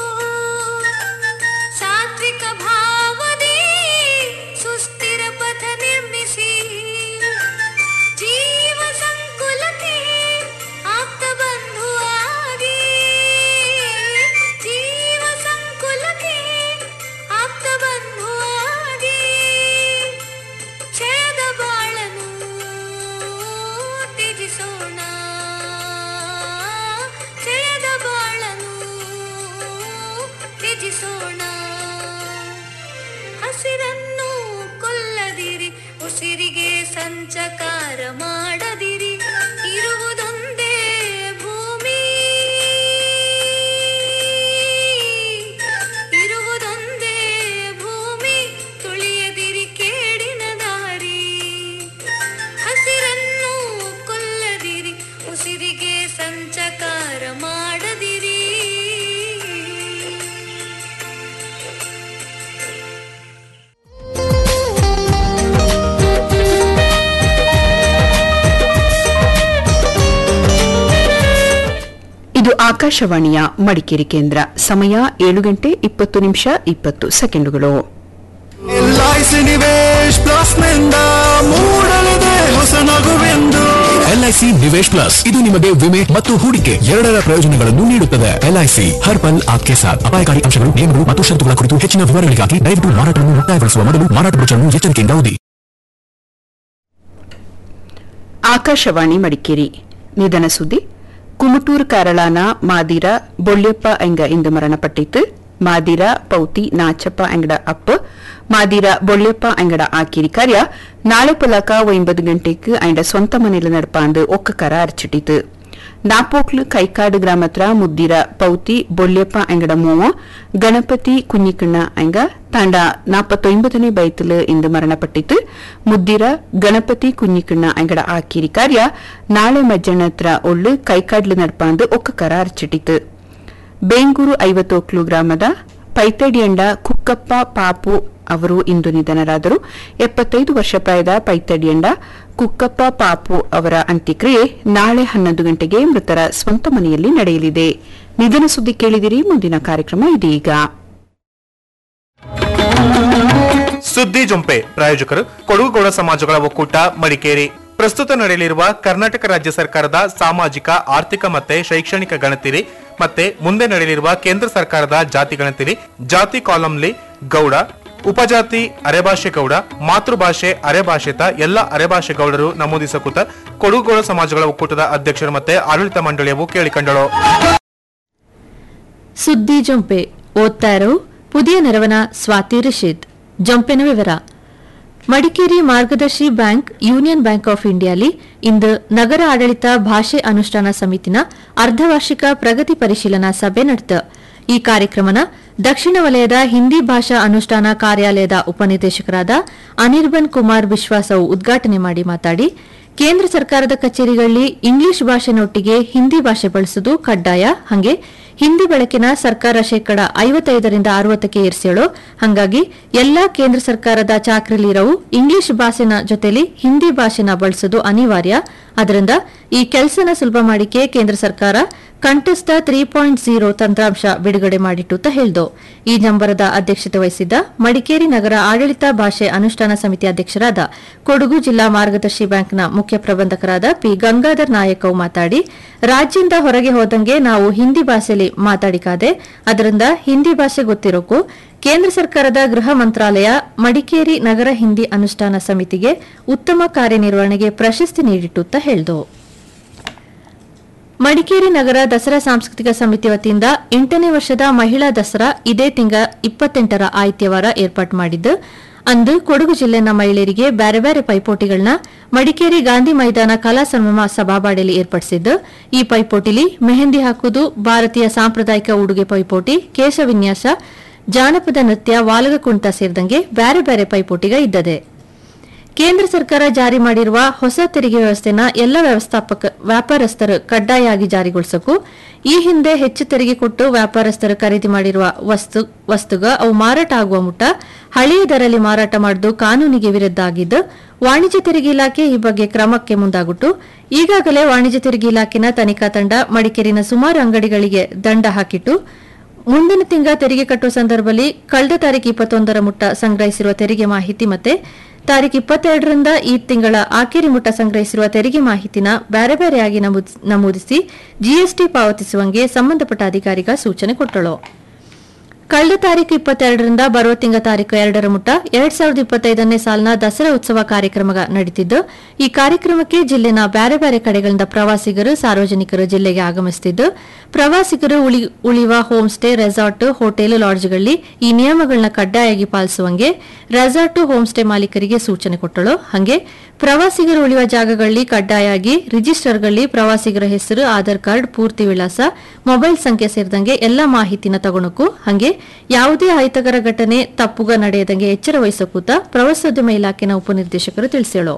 ಸಾತ್ವಿಕ ಭಾವದಿ ಸುಸ್ಥಿರ ಪಥ ನಿರ್ಮಿಸಿ ಜೀವ ಸಂಕುಲಕ್ಕೆ ಆಪ್ತ ಬಂಧುವಾಗಿ ಜೀವ ಸಂಕುಲಕ್ಕೆ ಆಪ್ತ ಬಂಧುವಾಗಿ ಕ್ಷಯದ ಬಾಳನು ತ್ಯಜಿಸೋಣ ಕ್ಷಯದ ಬಾಳನು ತ್ಯಜಿಸೋಣ ಹಸಿರನ್ನು ಕೊಲ್ಲದಿರಿ ಉಸಿರಿಗೆ ಸಂಚಕಾರ ಮಾಡದಿರಿ ಇರುವುದೊಂದೇ ಭೂಮಿ ಇರುವುದೊಂದೇ ಭೂಮಿ ತುಳಿಯದಿರಿ ಕೇಡಿನ ದಾರಿ ಹಸಿರನ್ನು ಕೊಲ್ಲದಿರಿ ಉಸಿರಿಗೆ ಸಂಚಕಾರ ಮಾಡದಿರಿ ಇದು ಆಕಾಶವಾಣಿಯ ಮಡಿಕೇರಿ ಕೇಂದ್ರ ಸಮಯ ಏಳು ಗಂಟೆ ಇಪ್ಪತ್ತು ನಿಮಿಷ ಇಪ್ಪತ್ತು ಸೆಕೆಂಡುಗಳು ಎಲ್ಐಸಿ ನಿವೇಶ್ ಪ್ಲಸ್ ನಿಂದ ಮೂಡಲಿದೆ ಹೊಸ ನಗುವೆಂದು ಎಲ್ಐಸಿ ನಿವೇಶ್ ಪ್ಲಸ್ ಇದು ನಿಮಗೆ ವಿಮೆ ಮತ್ತು ಹೂಡಿಕೆ ಎರಡರ ಪ್ರಯೋಜನಗಳನ್ನು ನೀಡುತ್ತದೆ ಎಲ್ಐಸಿ ಹರ್ ಪಲ್ ಆಪ್ಕೆ ಸಾಥ್ ಅಪಾಯಕಾರಿ ಅಂಶಗಳು ನಿಯಮಗಳು ಮತ್ತು ಷರತ್ತುಗಳ ಕುರಿತು ಹೆಚ್ಚಿನ ವಿವರಗಳಿಗಾಗಿ ದಯವಿಟ್ಟು ಮಾರಾಟವನ್ನು ಮುಕ್ತಾಯಗೊಳಿಸುವ ಮೊದಲು ಮಾರಾಟ ಬ್ರೋಚರ್ನ್ನು ಎಚ್ಚರಿಕೆಯಿಂದ ಓದಿ ಆಕಾಶವಾಣಿ ಮಡಿಕೇರಿ ನಿಧನ ಸುದ್ದಿ ಕುಮಟೂರು ಕಾರಳಾನ ಮಾದಿರ ಬೊಳ್ಳೆಪ್ಪ ಎಂಗ ಇಂದು ಮರಣಪಟ್ಟಿತ್ತು ಮಾದಿರ ಪೌತಿ ನಾಚಪ್ಪ ಎಂಗಡ ಅಪ್ಪ ಮಾದಿರ ಬೊಳ್ಳೆಪ್ಪ ಎಂಗಡ ಆಕಿರಿ ಕಾರ್ಯ ನಾಳೆ ಪುಲಕ ಒಂಬತ್ತು ಗಂಟೆಗೆ ಐಂಡ ಸ್ವಂತ ಮನೆಯಲ್ಲಿ ನಡಪಾಂದು ಒಕ್ಕಕರ ಅರ್ಚಿಟ್ಟಿತು ನಾಪೋಕ್ಲು ಕೈಕಾಡು ಗ್ರಾಮತ್ರ ಮುದ್ದಿರ ಪೌತಿ ಬೊಳ್ಳೆಪ್ಪ ಎಂಗಡ ಮೂವ ಗಣಪತಿ ಕುഞ്ഞിക്കಣ್ಣ ಎಂಗ ತಾಂಡ ನಾಪತ್ತೊಂಬತ್ತನೇ ಬೈತಲು ಇಂದು ಮರಣಪಟ್ಟಿತು ಮುದ್ದಿರ ಗಣಪತಿ ಕುഞ്ഞിക്കಣ್ಣ ಎಂಗಡ ಆಕಿರಿ ಕಾರ್ಯ ನಾಳೆ ಮಜ್ಜನತ್ರ ಒಳ್ಳು ಕೈಕಾಡ್ಲು ನಡ್ಪಾಂದು ಒಕ್ಕಕರ ಅರ್ಚಿಟ್ಟಿತು ಬೇಂಗೂರು ಐವತ್ತೋಕ್ಲು ಗ್ರಾಮದ ಪೈತಡಿಯಂಡ ಕುಕ್ಕಪ್ಪ ಪಾಪು ಅವರು ಇಂದು ನಿಧನರಾದರು ಎಪ್ಪತ್ತೈದು ವರ್ಷ ಪ್ರಾಯದ ಪೈತಡಿಯಂಡ ಕುಕ್ಕಪ್ಪ ಪಾಪು ಅವರ ಅಂತ್ಯಕ್ರಿಯೆ ನಾಳೆ ಹನ್ನೊಂದು ಗಂಟೆಗೆ ಮೃತರ ಸ್ವಂತ ಮನೆಯಲ್ಲಿ ನಡೆಯಲಿದೆ ನಿಧನ ಸುದ್ದಿ ಕೇಳಿದಿರಿ ಮುಂದಿನ ಕಾರ್ಯಕ್ರಮ ಇದೀಗ ಸುದ್ದಿ ಜೊಂಪೆ ಪ್ರಾಯೋಜಕರು ಕೊಡಗುಗೌಡ ಸಮಾಜಗಳ ಒಕ್ಕೂಟ ಮಡಿಕೇರಿ ಪ್ರಸ್ತುತ ನಡೆಯಲಿರುವ ಕರ್ನಾಟಕ ರಾಜ್ಯ ಸರ್ಕಾರದ ಸಾಮಾಜಿಕ ಆರ್ಥಿಕ ಮತ್ತೆ ಶೈಕ್ಷಣಿಕ ಗಣತಿರಿ ಮತ್ತೆ ಮುಂದೆ ನಡೆಯಲಿರುವ ಕೇಂದ್ರ ಸರ್ಕಾರದ ಜಾತಿ ಗಣತಿರಿ ಜಾತಿ ಕಾಲಂಲಿ ಗೌಡ ಉಪಜಾತಿ ಅರೆಭಾಷೆ ಗೌಡ ಮಾತೃಭಾಷೆ ಅರೆಭಾಷಿತ ಎಲ್ಲ ಅರೆಭಾಷೆ ಗೌಡರು ನಮೂದಿಸಕುತ ಕೊಡಗುಗೌಡ ಸಮಾಜಗಳ ಒಕ್ಕೂಟದ ಅಧ್ಯಕ್ಷರು ಮತ್ತೆ ಆಡಳಿತ ಮಂಡಳಿಯವು ಕೇಳಿಕೊಂಡಳು ಸುದ್ದಿ ಜೊಂಪೆ ಓದ್ತಾ ಇರೋ ಪುದಿಯ ನೆರವನ ಸ್ವಾತಿ ರಶೀದ್ ಜೊಂಪೆನ ವಿವರ ಮಡಿಕೇರಿ ಮಾರ್ಗದರ್ಶಿ ಬ್ಯಾಂಕ್ ಯೂನಿಯನ್ ಬ್ಯಾಂಕ್ ಆಫ್ ಇಂಡಿಯಾಲಿ ಇಂದು ನಗರ ಆಡಳಿತ ಭಾಷೆ ಅನುಷ್ಠಾನ ಸಮಿತಿನ ಅರ್ಧವಾರ್ಷಿಕ ಪ್ರಗತಿ ಪರಿಶೀಲನಾ ಸಭೆ ನಡೆದ ಈ ಕಾರ್ಯಕ್ರಮನ ದಕ್ಷಿಣ ವಲಯದ ಹಿಂದಿ ಭಾಷಾ ಅನುಷ್ಠಾನ ಕಾರ್ಯಾಲಯದ ಉಪನಿರ್ದೇಶಕರಾದ ಅನಿರ್ಬನ್ ಕುಮಾರ್ ವಿಶ್ವಾಸವು ಉದ್ಘಾಟನೆ ಮಾಡಿ ಮಾತಾಡಿ ಕೇಂದ್ರ ಸರ್ಕಾರದ ಕಚೇರಿಗಳಲ್ಲಿ ಇಂಗ್ಲಿಷ್ ಭಾಷೆನೊಟ್ಟಿಗೆ ಹಿಂದಿ ಭಾಷೆ ಬಳಸುವುದು ಕಡ್ಡಾಯ ಹಾಗೆ ಹಿಂದಿ ಬಳಕೆನ ಸರ್ಕಾರ ಶೇಕಡ ಐವತ್ತೈದರಿಂದ ಅರವತ್ತಕ್ಕೆ ಏರಿಸೇಳು ಹಾಗಾಗಿ ಎಲ್ಲಾ ಕೇಂದ್ರ ಸರ್ಕಾರದ ಚಾಕ್ರಿಲಿರವು ಇಂಗ್ಲಿಷ್ ಭಾಷೆನ ಜೊತೆಲಿ ಹಿಂದಿ ಭಾಷೆನ ಬಳಸುವುದು ಅನಿವಾರ್ಯ ಅದರಿಂದ ಈ ಕೆಲಸನ ಸುಲಭ ಮಾಡಿಕೆ ಕೇಂದ್ರ ಸರ್ಕಾರ ಕಂಠಸ್ಥ ತ್ರೀ ಪಾಯಿಂಟ್ ಜೀರೋ ತಂತ್ರಾಂಶ ಬಿಡುಗಡೆ ಮಾಡಿಟ್ಟು ಅಂತ ಹೇಳ್ದು ಈ ಜಂಬರದ ಅಧ್ಯಕ್ಷತೆ ವಹಿಸಿದ್ದ ಮಡಿಕೇರಿ ನಗರ ಆಡಳಿತ ಭಾಷೆ ಅನುಷ್ಠಾನ ಸಮಿತಿ ಅಧ್ಯಕ್ಷರಾದ ಕೊಡಗು ಜಿಲ್ಲಾ ಮಾರ್ಗದರ್ಶಿ ಬ್ಯಾಂಕ್ನ ಮುಖ್ಯ ಪ್ರಬಂಧಕರಾದ ಪಿ ಗಂಗಾಧರ್ ನಾಯಕ್ ಅವು ಮಾತಾಡಿ ರಾಜ್ಯದಿಂದ ಹೊರಗೆ ಹೋದಂಗೆ ನಾವು ಹಿಂದಿ ಭಾಷೆಯಲ್ಲಿ ಮಾತಾಡಿಕಾದೆ ಅದರಿಂದ ಹಿಂದಿ ಭಾಷೆ ಗೊತ್ತಿರೋಕು ಕೇಂದ್ರ ಸರ್ಕಾರದ ಗೃಹ ಮಂತ್ರಾಲಯ ಮಡಿಕೇರಿ ನಗರ ಹಿಂದಿ ಅನುಷ್ಠಾನ ಸಮಿತಿಗೆ ಉತ್ತಮ ಕಾರ್ಯನಿರ್ವಹಣೆಗೆ ಪ್ರಶಸ್ತಿ ನೀಡಿಟ್ಟುತ್ತಾ ಹೇಳಿದು ಮಡಿಕೇರಿ ನಗರ ದಸರಾ ಸಾಂಸ್ಕೃತಿಕ ಸಮಿತಿ ವತಿಯಿಂದ ಎಂಟನೇ ವರ್ಷದ ಮಹಿಳಾ ದಸರಾ ಇದೇ ತಿಂಗ ಇಪ್ಪತ್ತೆಂಟರ ಆಯ್ತಿವಾರ ಏರ್ಪಾಡು ಮಾಡಿದ್ದು ಅಂದು ಕೊಡಗು ಜಿಲ್ಲೆನ ಮಹಿಳೆಯರಿಗೆ ಬೇರೆ ಬೇರೆ ಪೈಪೋಟಿಗಳನ್ನ ಮಡಿಕೇರಿ ಗಾಂಧಿ ಮೈದಾನ ಕಲಾ ಸಂಭ್ರಮ ಸಭಾಬಾಡಿಯಲ್ಲಿ ಏರ್ಪಡಿಸಿದ್ದು ಈ ಪೈಪೋಟಿಲಿ ಮೆಹಂದಿ ಹಾಕುವುದು ಭಾರತೀಯ ಸಾಂಪ್ರದಾಯಿಕ ಉಡುಗೆ ಪೈಪೋಟಿ ಕೇಶ ವಿನ್ಯಾಸ ಜಾನಪದ ನೃತ್ಯ ವಾಲಗ ಕುಣಿತ ಸೇರಿದಂಗೆ ಬೇರೆ ಬೇರೆ ಪೈಪೋಟಿಗ ಇದ್ದದೆ ಕೇಂದ್ರ ಸರ್ಕಾರ ಜಾರಿ ಮಾಡಿರುವ ಹೊಸ ತೆರಿಗೆ ವ್ಯವಸ್ಥೆನ ಎಲ್ಲ ವ್ಯವಸ್ಥಾಪಕ ವ್ಯಾಪಾರಸ್ಥರು ಕಡ್ಡಾಯವಾಗಿ ಜಾರಿಗೊಳಿಸಕು ಈ ಹಿಂದೆ ಹೆಚ್ಚು ತೆರಿಗೆ ಕೊಟ್ಟು ವ್ಯಾಪಾರಸ್ಥರು ಖರೀದಿ ಮಾಡಿರುವ ವಸ್ತು ವಸ್ತುಗ ಅವು ಮಾರಾಟ ಆಗುವ ಮುಟ್ಟ ಹಳೆಯ ದರಲ್ಲಿ ಮಾರಾಟ ಮಾಡುವುದು ಕಾನೂನಿಗೆ ವಿರುದ್ಧ ಆಗಿದ್ದು ವಾಣಿಜ್ಯ ತೆರಿಗೆ ಇಲಾಖೆ ಈ ಬಗ್ಗೆ ಕ್ರಮಕ್ಕೆ ಮುಂದಾಗುಟ್ಟು ಈಗಾಗಲೇ ವಾಣಿಜ್ಯ ತೆರಿಗೆ ಇಲಾಖೆನ ತನಿಖಾ ತಂಡ ಮಡಿಕೇರಿನ ಸುಮಾರು ಅಂಗಡಿಗಳಿಗೆ ದಂಡ ಹಾಕಿಟ್ಟು ಮುಂದಿನ ತಿಂಗಳ ತೆರಿಗೆ ಕಟ್ಟುವ ಸಂದರ್ಭದಲ್ಲಿ ಕಳೆದ ತಾರೀಕು ಇಪ್ಪತ್ತೊಂದರ ಮುಟ್ಟ ಸಂಗ್ರಹಿಸಿರುವ ತೆರಿಗೆ ಮಾಹಿತಿ ಮತ್ತೆ ತಾರೀಕು ಇಪ್ಪತ್ತೆರಡರಿಂದ ಈ ತಿಂಗಳ ಆಖರಿ ಮುಟ್ಟ ಸಂಗ್ರಹಿಸಿರುವ ತೆರಿಗೆ ಮಾಹಿತಿನ ಬೇರೆ ಬೇರೆಯಾಗಿ ನಮೂದಿಸ್- ನಮೂದಿಸಿ ಜಿಎಸ್ಟಿ ಪಾವತಿಸುವಂಗೆ ಸಂಬಂಧಪಟ್ಟ ಅಧಿಕಾರಿಗ ಸೂಚನೆ ಕೊಟ್ಟಳು ಕಳೆದ ತಾರೀಕು ಇಪ್ಪತ್ತೆರಡರಿಂದ ಬರುವ ತಿಂಗಳ ತಾರೀಕು ಎರಡರ ಮುಟ್ಟ ಎರಡ್ ಸಾವಿರದ ಇಪ್ಪತ್ತೈದನೇ ಸಾಲಿನ ದಸರಾ ಉತ್ಸವ ಕಾರ್ಯಕ್ರಮ ನಡೀತಿದ್ದು ಈ ಕಾರ್ಯಕ್ರಮಕ್ಕೆ ಜಿಲ್ಲೆನ ಬೇರೆ ಬೇರೆ ಕಡೆಗಳಿಂದ ಪ್ರವಾಸಿಗರು ಸಾರ್ವಜನಿಕರು ಜಿಲ್ಲೆಗೆ ಆಗಮಿಸುತ್ತಿದ್ದು ಪ್ರವಾಸಿಗರು ಉಳಿ ಉಳಿಯುವ ಹೋಮ್ ಸ್ಟೇ ರೆಸಾರ್ಟ್ ಹೋಟೆಲ್ ಲಾಡ್ಜ್ಗಳಲ್ಲಿ ಈ ನಿಯಮಗಳನ್ನ ಕಡ್ಡಾಯವಾಗಿ ಪಾಲಿಸುವಂಗೆ ರೆಸಾರ್ಟ್ ಹೋಮ್ ಸ್ಟೇ ಮಾಲೀಕರಿಗೆ ಸೂಚನೆ ಕೊಟ್ಟಳು ಹಾಗೆ ಪ್ರವಾಸಿಗರು ಉಳಿಯುವ ಜಾಗಗಳಲ್ಲಿ ಕಡ್ಡಾಯವಾಗಿ ರಿಜಿಸ್ಟರ್ಗಳಲ್ಲಿ ಪ್ರವಾಸಿಗರ ಹೆಸರು ಆಧಾರ್ ಕಾರ್ಡ್ ಪೂರ್ತಿ ವಿಳಾಸ ಮೊಬೈಲ್ ಸಂಖ್ಯೆ ಸೇರಿದಂಗೆ ಎಲ್ಲ ಮಾಹಿತಿನ ತಗೊಳಕು ಹಾಗೆ ಯಾವುದೇ ಅಹಿತಕರ ಘಟನೆ ತಪ್ಪುಗ ನಡೆಯದಂಗೆ ಎಚ್ಚರ ವಹಿಸಕೂತ ಪ್ರವಾಸೋದ್ಯಮ ಇಲಾಖೆನ ಉಪನಿರ್ದೇಶಕರು ತಿಳಿಸ್ಯಾಳು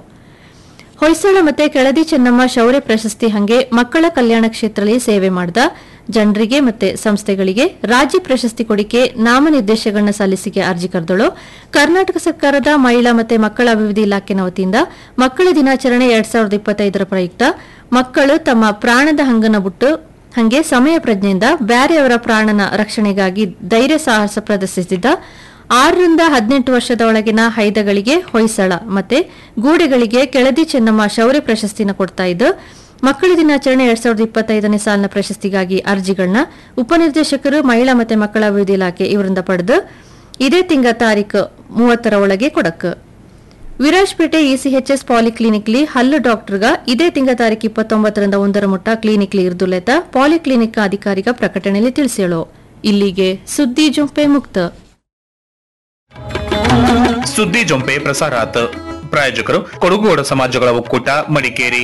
ಹೊಯ್ಸಳ ಮತ್ತೆ ಕೆಳದಿ ಚೆನ್ನಮ್ಮ ಶೌರ್ಯ ಪ್ರಶಸ್ತಿ ಹಂಗೆ ಮಕ್ಕಳ ಕಲ್ಯಾಣ ಕ್ಷೇತ್ರದಲ್ಲಿ ಸೇವೆ ಮಾಡಿದ ಜನರಿಗೆ ಮತ್ತೆ ಸಂಸ್ಥೆಗಳಿಗೆ ರಾಜ್ಯ ಪ್ರಶಸ್ತಿ ಕೊಡಿಕೆ ನಾಮನಿರ್ದೇಶಗಳನ್ನ ಸಲ್ಲಿಸಿಕೆ ಅರ್ಜಿ ಕರೆದಳು ಕರ್ನಾಟಕ ಸರ್ಕಾರದ ಮಹಿಳಾ ಮತ್ತೆ ಮಕ್ಕಳ ಅಭಿವೃದ್ಧಿ ಇಲಾಖೆನ ವತಿಯಿಂದ ಮಕ್ಕಳ ದಿನಾಚರಣೆ ಎರಡ್ ಸಾವಿರದ ಇಪ್ಪತ್ತೈದರ ಪ್ರಯುಕ್ತ ಮಕ್ಕಳು ತಮ್ಮ ಪ್ರಾಣದ ಹಂಗನ ಬಿಟ್ಟು ಹಂಗೆ ಸಮಯ ಪ್ರಜ್ಞೆಯಿಂದ ಬ್ಯಾರೆಯವರ ಪ್ರಾಣನ ರಕ್ಷಣೆಗಾಗಿ ಧೈರ್ಯ ಸಾಹಸ ಪ್ರದರ್ಶಿಸಿದ ಆರರಿಂದ ಹದಿನೆಂಟು ವರ್ಷದ ಒಳಗಿನ ಹೈದಗಳಿಗೆ ಹೊಯ್ಸಳ ಮತ್ತೆ ಗೂಡೆಗಳಿಗೆ ಕೆಳದಿ ಚೆನ್ನಮ್ಮ ಶೌರ್ಯ ಪ್ರಶಸ್ತಿನ ಕೊಡ್ತಾ ಇದ್ದು ಮಕ್ಕಳ ದಿನಾಚರಣೆ ಎರಡ್ ಸಾವಿರದ ಇಪ್ಪತ್ತೈದನೇ ಸಾಲಿನ ಪ್ರಶಸ್ತಿಗಾಗಿ ಅರ್ಜಿಗಳನ್ನ ಉಪನಿರ್ದೇಶಕರು ಮಹಿಳಾ ಮತ್ತೆ ಮಕ್ಕಳ ಅಭಿವೃದ್ಧಿ ಇಲಾಖೆ ಇವರಿಂದ ಪಡೆದು ಇದೇ ತಿಂಗಳ ತಾರೀಕು ಮೂವತ್ತರ ಒಳಗೆ ಕೊಡಕ್ ವಿರಾಜ್ಪೇಟೆ ಇಸಿಎಚ್ಎಸ್ ಪಾಲಿಕ್ಲಿನಿಕ್ಲಿ ಹಲ್ಲು ಡಾಕ್ಟರ್ಗ ಇದೇ ತಿಂಗಳ ತಾರೀಕು ಇಪ್ಪತ್ತೊಂಬತ್ತರಿಂದ ಒಂದರ ಮುಟ್ಟ ಕ್ಲಿನಿಕ್ಲಿ ಇರ್ದುಲೆತ ಪಾಲಿಕ್ಲಿನಿಕ್ ಅಧಿಕಾರಿಗ ಪ್ರಕಟಣೆಯಲ್ಲಿ ತಿಳಿಸ್ಯಾಳು ಇಲ್ಲಿಗೆ ಸುದ್ದಿ ಜೊಂಪೆ ಮುಕ್ತ ಸುದ್ದಿ ಜೊಂಪೆ ಪ್ರಸಾರ ಆತ ಪ್ರಾಯೋಜಕರು ಕೊಡಗುಗೌಡ ಸಮಾಜಗಳ ಒಕ್ಕೂಟ ಮಡಿಕೇರಿ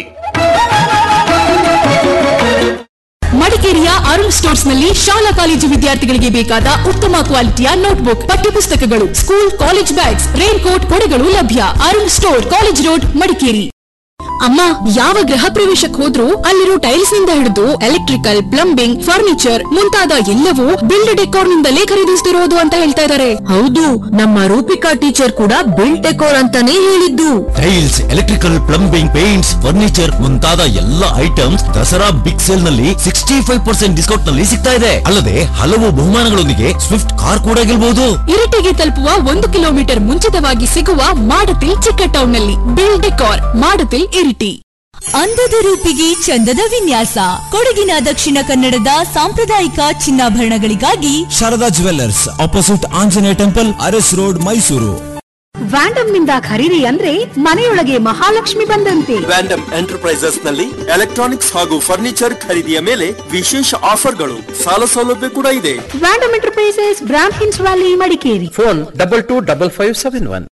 ಮಡಿಕೇರಿಯ ಅರುಣ್ ಸ್ಟೋರ್ಸ್ ನಲ್ಲಿ ಶಾಲಾ ಕಾಲೇಜು ವಿದ್ಯಾರ್ಥಿಗಳಿಗೆ ಬೇಕಾದ ಉತ್ತಮ ಕ್ವಾಲಿಟಿಯ ನೋಟ್ಬುಕ್ ಪಠ್ಯಪುಸ್ತಕಗಳು school college bags raincoat ಕೊಡೆಗಳು ಲಭ್ಯ Arun store college road Madikeri ಅಮ್ಮ ಯಾವ ಗೃಹ ಪ್ರವೇಶಕ್ಕೆ ಹೋದ್ರೂ ಅಲ್ಲಿರೋ ಟೈಲ್ಸ್ ನಿಂದ ಹಿಡಿದು ಎಲೆಕ್ಟ್ರಿಕಲ್ ಪ್ಲಂಬಿಂಗ್ ಫರ್ನಿಚರ್ ಮುಂತಾದ ಎಲ್ಲವೂ ಬಿಲ್ಡ್ ಡೆಕೋರ್ ನಿಂದಲೇ ಖರೀದಿಸ್ತಿರೋದು ಅಂತ ಹೇಳ್ತಾ ಇದ್ದಾರೆ ಹೌದು ನಮ್ಮ ರೂಪಿಕಾ ಟೀಚರ್ ಕೂಡ ಬಿಲ್ಡ್ ಡೆಕೋರ್ ಅಂತಾನೆ ಹೇಳಿದ್ದು tiles electrical plumbing paints furniture ಮುಂತಾದ ಎಲ್ಲ ಐಟಮ್ಸ್ ದಸರಾ ಬಿಗ್ ಸೇಲ್ ನಲ್ಲಿ ಸಿಕ್ಸ್ಟಿ ಫೈವ್ ಪರ್ಸೆಂಟ್ ಡಿಸ್ಕೌಂಟ್ ನಲ್ಲಿ ಸಿಗ್ತಾ ಇದೆ ಅಲ್ಲದೆ ಹಲವು ಬಹುಮಾನಗಳೊಂದಿಗೆ ಸ್ವಿಫ್ಟ್ ಕಾರ್ ಕೂಡ ಗೆಲ್ಬಹುದು ಇರಿಟಿಗೆ ತಲುಪುವ ಒಂದು ಕಿಲೋಮೀಟರ್ ಮುಂಚಿತವಾಗಿ ಸಿಗುವ ಮಾಡತಿಲ್ ಚಿಕ್ಕ ಟೌನ್ ನಲ್ಲಿ ಬಿಲ್ ಡೆಕಾರ್ ಮಾಡತಿಲ್ ಇರಿಟಿ ಅಂದದ ರೂಪಿಗೆ ಚಂದದ ವಿನ್ಯಾಸ ಕೊಡಗಿನ ದಕ್ಷಿಣ ಕನ್ನಡದ ಸಾಂಪ್ರದಾಯಿಕ ಚಿನ್ನಾಭರಣಗಳಿಗಾಗಿ Sharada jewellers opposite Anjaneya temple Aras road Mysuru Vyandam ನಿಂದ ಖರೀದಿ ಅಂದ್ರೆ ಮನೆಯೊಳಗೆ ಮಹಾಲಕ್ಷ್ಮಿ ಬಂದಂತೆ ವ್ಯಾಂಡಮ್ ಎಂಟರ್ಪ್ರೈಸಸ್ ನಲ್ಲಿ ಎಲೆಕ್ಟ್ರಾನಿಕ್ಸ್ ಹಾಗೂ ಫರ್ನಿಚರ್ ಖರೀದಿಯ ಮೇಲೆ ವಿಶೇಷ ಆಫರ್ಗಳು ಸಾಲ ಸೌಲಭ್ಯ ಕೂಡ ಇದೆ ವ್ಯಾಂಡಮ್ ಎಂಟರ್ಪ್ರೈಸಸ್ ಬ್ರಾಂಡ್ ಹಿನ್ಸ್ valley Madikeri phone double two double five seven one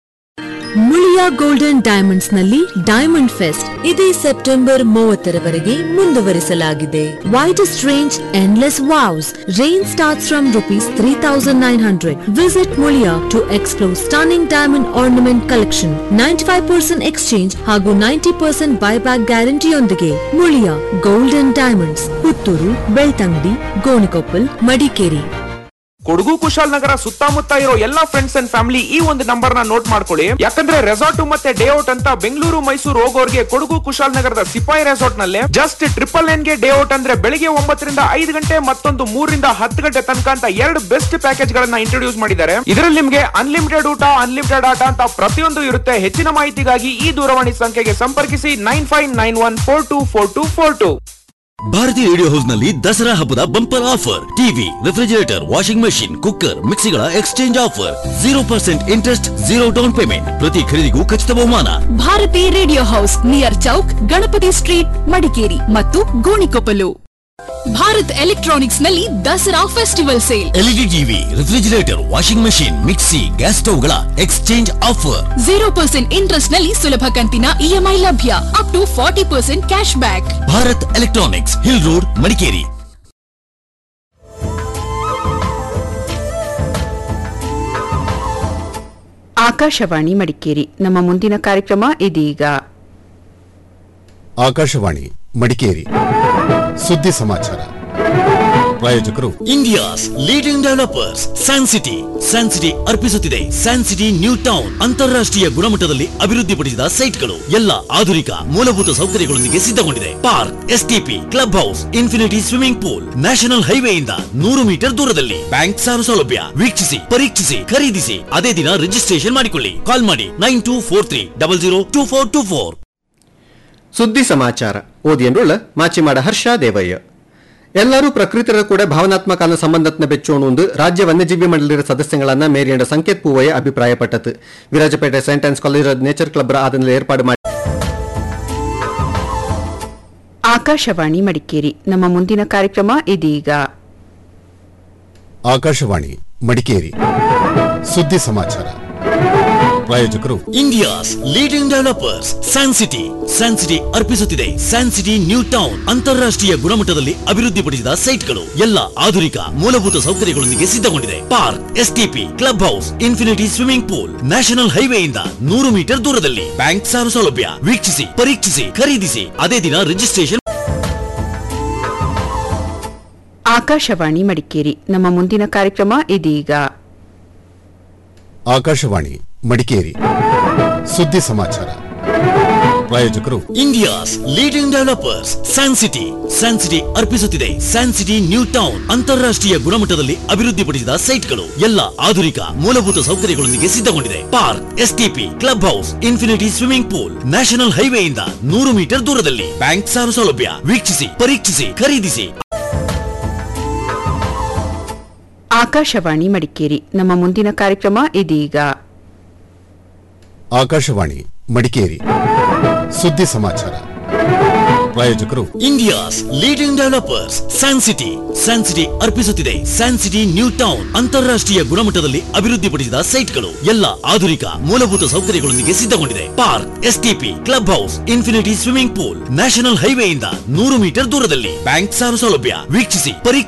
Muliya golden diamonds ನಲ್ಲಿ ಡೈಮಂಡ್ ಫೆಸ್ಟ್ ಇದೇ ಸೆಪ್ಟೆಂಬರ್ ಮೂವತ್ತರವರೆಗೆ ಮುಂದುವರಿಸಲಾಗಿದೆ widest range endless wows range starts from rupees three thousand nine hundred visit Muliya to explore stunning diamond ornament collection ninety five percent exchange ಹಾಗೂ ninety percent buyback ಗ್ಯಾರಂಟಿಯೊಂದಿಗೆ Muliya golden diamonds Puttur Belthangady Gonikoppal Madikeri Kodagu Kushalnagar ಸುತ್ತಮುತ್ತ ಇರೋ ಎಲ್ಲಾ friends and family ಈ ಒಂದು number ನ note ಮಾಡ್ಕೊಳ್ಳಿ ಯಾಕಂದ್ರೆ ರೆಸಾರ್ಟ್ ಮತ್ತೆ ಡೇ ಔಟ್ ಅಂತ ಬೆಂಗಳೂರು ಮೈಸೂರು ಹೋಗೋರ್ಗೆ ಕೊಡಗು ಕುಶಾಲ್ ನಗರದ ಸಿಪಾಯಿ ರೆಸಾರ್ಟ್ ನಲ್ಲಿ ಜಸ್ಟ್ ಟ್ರಿಪಲ್ ನೈನ್ ಗೆ ಡೇ ಔಟ್ ಅಂದ್ರೆ ಬೆಳಿಗ್ಗೆ ಒಂಬತ್ತರಿಂದ ಐದು ಗಂಟೆ ಮತ್ತೊಂದು ಮೂರರಿಂದ ಹತ್ತು ಗಂಟೆ ತನಕ ಅಂತ ಎರಡು ಬೆಸ್ಟ್ ಪ್ಯಾಕೇಜ್ ಗಳನ್ನ ಇಂಟ್ರೊಡ್ಯೂಸ್ ಮಾಡಿದ್ದಾರೆ ಇದರಲ್ಲಿ ನಿಮ್ಗೆ ಅನ್ಲಿಮಿಟೆಡ್ ಊಟ ಅನ್ಲಿಮಿಟೆಡ್ ಆಟ ಅಂತ ಪ್ರತಿಯೊಂದು ಇರುತ್ತೆ ಹೆಚ್ಚಿನ ಮಾಹಿತಿಗಾಗಿ ಈ ದೂರವಾಣಿ ಸಂಖ್ಯೆಗೆ ಸಂಪರ್ಕಿಸಿ nine five nine one four two four two four two Bharati radio house ನಲ್ಲಿ ದಸರಾ ಹಬ್ಬದ bumper offer TV refrigerator washing machine cooker ಮಿಕ್ಸಿಗಳ exchange offer zero percent interest zero down payment ಪ್ರತಿ ಖರೀದಿಗೂ ಖಚಿತ ಬಹುಮಾನ Bharati radio house near Chowk Ganapati street Madikeri ಮತ್ತು Gonikoppal Bharat electronics ನಲ್ಲಿ Dasara festival sale LED TV refrigerator washing machine mixie gas ಸ್ಟವ್ಗಳ exchange offer zero percent interest ನಲ್ಲಿ ಸುಲಭ ಕಂತಿನ ಇಎಂಐ ಲಭ್ಯ up to forty percent cash back Bharat electronics hill road Madikeri Akashvani Madikeri ನಮ್ಮ ಮುಂದಿನ ಕಾರ್ಯಕ್ರಮ ಇದೀಗ ಆಕಾಶವಾಣಿ ಮಡಿಕೇರಿ ಸುದ್ದಿ ಸಮಾಚಾರ ಪ್ರಾಯೋಜಕರು India's leading developers San City San City ಅರ್ಪಿಸುತ್ತಿದೆ ಸ್ಯಾನ್ ಸಿಟಿ ನ್ಯೂ ಟೌನ್ ಅಂತಾರಾಷ್ಟ್ರೀಯ ಗುಣಮಟ್ಟದಲ್ಲಿ ಅಭಿವೃದ್ಧಿಪಡಿಸಿದ ಸೈಟ್ಗಳು ಎಲ್ಲ ಆಧುನಿಕ ಮೂಲಭೂತ ಸೌಕರ್ಯಗಳೊಂದಿಗೆ ಸಿದ್ಧಗೊಂಡಿದೆ park STP club house infinity swimming pool national ಹೈವೇಯಿಂದ ನೂರು ಮೀಟರ್ ದೂರದಲ್ಲಿ ಬ್ಯಾಂಕ್ ಸಾಲ ಸೌಲಭ್ಯ ವೀಕ್ಷಿಸಿ ಪರೀಕ್ಷಿಸಿ ಖರೀದಿಸಿ ಅದೇ ದಿನ ರಿಜಿಸ್ಟ್ರೇಷನ್ ಮಾಡಿಕೊಳ್ಳಿ ಕಾಲ್ ಮಾಡಿ nine two four three double zero two four two four ಸುದ್ದಿ ಸಮಾಚಾರ ಓದಿಯನ್ರುಳ್ಳ ಮಾಚಿಮಾಡ ಹರ್ಷ ದೇವಯ್ಯ ಎಲ್ಲರೂ ಪ್ರಕೃತಿರ ಕೂಡ ಭಾವನಾತ್ಮಕ ಸಂಬಂಧತ್ನ ಬೆಚ್ಚೋಣುಂದು ರಾಜ್ಯ ವನ್ಯಜೀವಿ ಮಂಡಳಿಯ ಸದಸ್ಯಗಳನ್ನ ಮೇರಿಯಂಡ ಸಂಕೇತ್ ಪೂವಯ್ಯ ಅಭಿಪ್ರಾಯಪಟ್ಟತು Virajpet saint Ann's college nature club ಆದಲ್ಲಿ ಏರ್ಪಾಡು ಮಾಡಿ ಆಕಾಶವಾಣಿ ಮಡಿಕೇರಿ ನಮ್ಮ ಮುಂದಿನ ಕಾರ್ಯಕ್ರಮ ಇದೀಗ ಆಕಾಶವಾಣಿ ಮಡಿಕೇರಿ ಸುದ್ದಿ ಸಮಾಚಾರ ಪ್ರಾಯೋಜಕರು India's leading developers San City San City ಅರ್ಪಿಸುತ್ತಿದೆ ಸ್ಯಾನ್ ಸಿಟಿ ನ್ಯೂ ಟೌನ್ ಅಂತಾರಾಷ್ಟ್ರೀಯ ಗುಣಮಟ್ಟದಲ್ಲಿ ಅಭಿವೃದ್ಧಿಪಡಿಸಿದ ಸೈಟ್ಗಳು ಎಲ್ಲ ಆಧುನಿಕ ಮೂಲಭೂತ ಸೌಕರ್ಯಗಳೊಂದಿಗೆ ಸಿದ್ಧಗೊಂಡಿದೆ park STP club house infinity swimming pool national ಹೈವೇಯಿಂದ ನೂರು ಮೀಟರ್ ದೂರದಲ್ಲಿ ಬ್ಯಾಂಕ್ ಸಾಲ ಸೌಲಭ್ಯ ವೀಕ್ಷಿಸಿ ಪರೀಕ್ಷಿಸಿ ಖರೀದಿಸಿ ಅದೇ ದಿನ ರಿಜಿಸ್ಟ್ರೇಷನ್ ಆಕಾಶವಾಣಿ ಮಡಿಕೇರಿ ನಮ್ಮ ಮುಂದಿನ ಕಾರ್ಯಕ್ರಮ ಇದೀಗ ಆಕಾಶವಾಣಿ ಮಡಿಕೇರಿ ಸುದ್ದಿ ಸಮಾಚಾರ ಪ್ರಾಯೋಜಕರು India's leading developers San City San City ಅರ್ಪಿಸುತ್ತಿದೆ ಸ್ಯಾನ್ ಸಿಟಿ ನ್ಯೂ ಟೌನ್ ಅಂತಾರಾಷ್ಟ್ರೀಯ ಗುಣಮಟ್ಟದಲ್ಲಿ ಅಭಿವೃದ್ಧಿಪಡಿಸಿದ ಸೈಟ್ಗಳು ಎಲ್ಲ ಆಧುನಿಕ ಮೂಲಭೂತ ಸೌಕರ್ಯಗಳೊಂದಿಗೆ ಸಿದ್ಧಗೊಂಡಿದೆ park STP club house infinity swimming pool national ಹೈವೇಯಿಂದ ನೂರು ಮೀಟರ್ ದೂರದಲ್ಲಿ ಬ್ಯಾಂಕ್ ಸಾಲ ಸೌಲಭ್ಯ ವೀಕ್ಷಿಸಿ ಪರೀಕ್ಷಿಸಿ ಖರೀದಿಸಿ ಆಕಾಶವಾಣಿ ಮಡಿಕೇರಿ ನಮ್ಮ ಮುಂದಿನ ಕಾರ್ಯಕ್ರಮ ಇದೀಗ ಆಕಾಶವಾಣಿ ಮಡಿಕೇರಿ ಸುದ್ದಿ ಸಮಾಚಾರ ಪ್ರಾಯೋಜಕರು India's leading developers San City San City ಅರ್ಪಿಸುತ್ತಿದೆ ಸ್ಯಾನ್ ಸಿಟಿ ನ್ಯೂ ಟೌನ್ ಅಂತಾರಾಷ್ಟ್ರೀಯ ಗುಣಮಟ್ಟದಲ್ಲಿ ಅಭಿವೃದ್ಧಿಪಡಿಸಿದ ಸೈಟ್ಗಳು ಎಲ್ಲ ಆಧುನಿಕ ಮೂಲಭೂತ ಸೌಕರ್ಯಗಳೊಂದಿಗೆ ಸಿದ್ಧಗೊಂಡಿದೆ park STP club house infinity swimming pool national ಹೈವೇಯಿಂದ ನೂರು ಮೀಟರ್ ದೂರದಲ್ಲಿ ಬ್ಯಾಂಕ್ ಸಾಲ ಸೌಲಭ್ಯ ವೀಕ್ಷಿಸಿ ಪರೀಕ್ಷಿಸಿ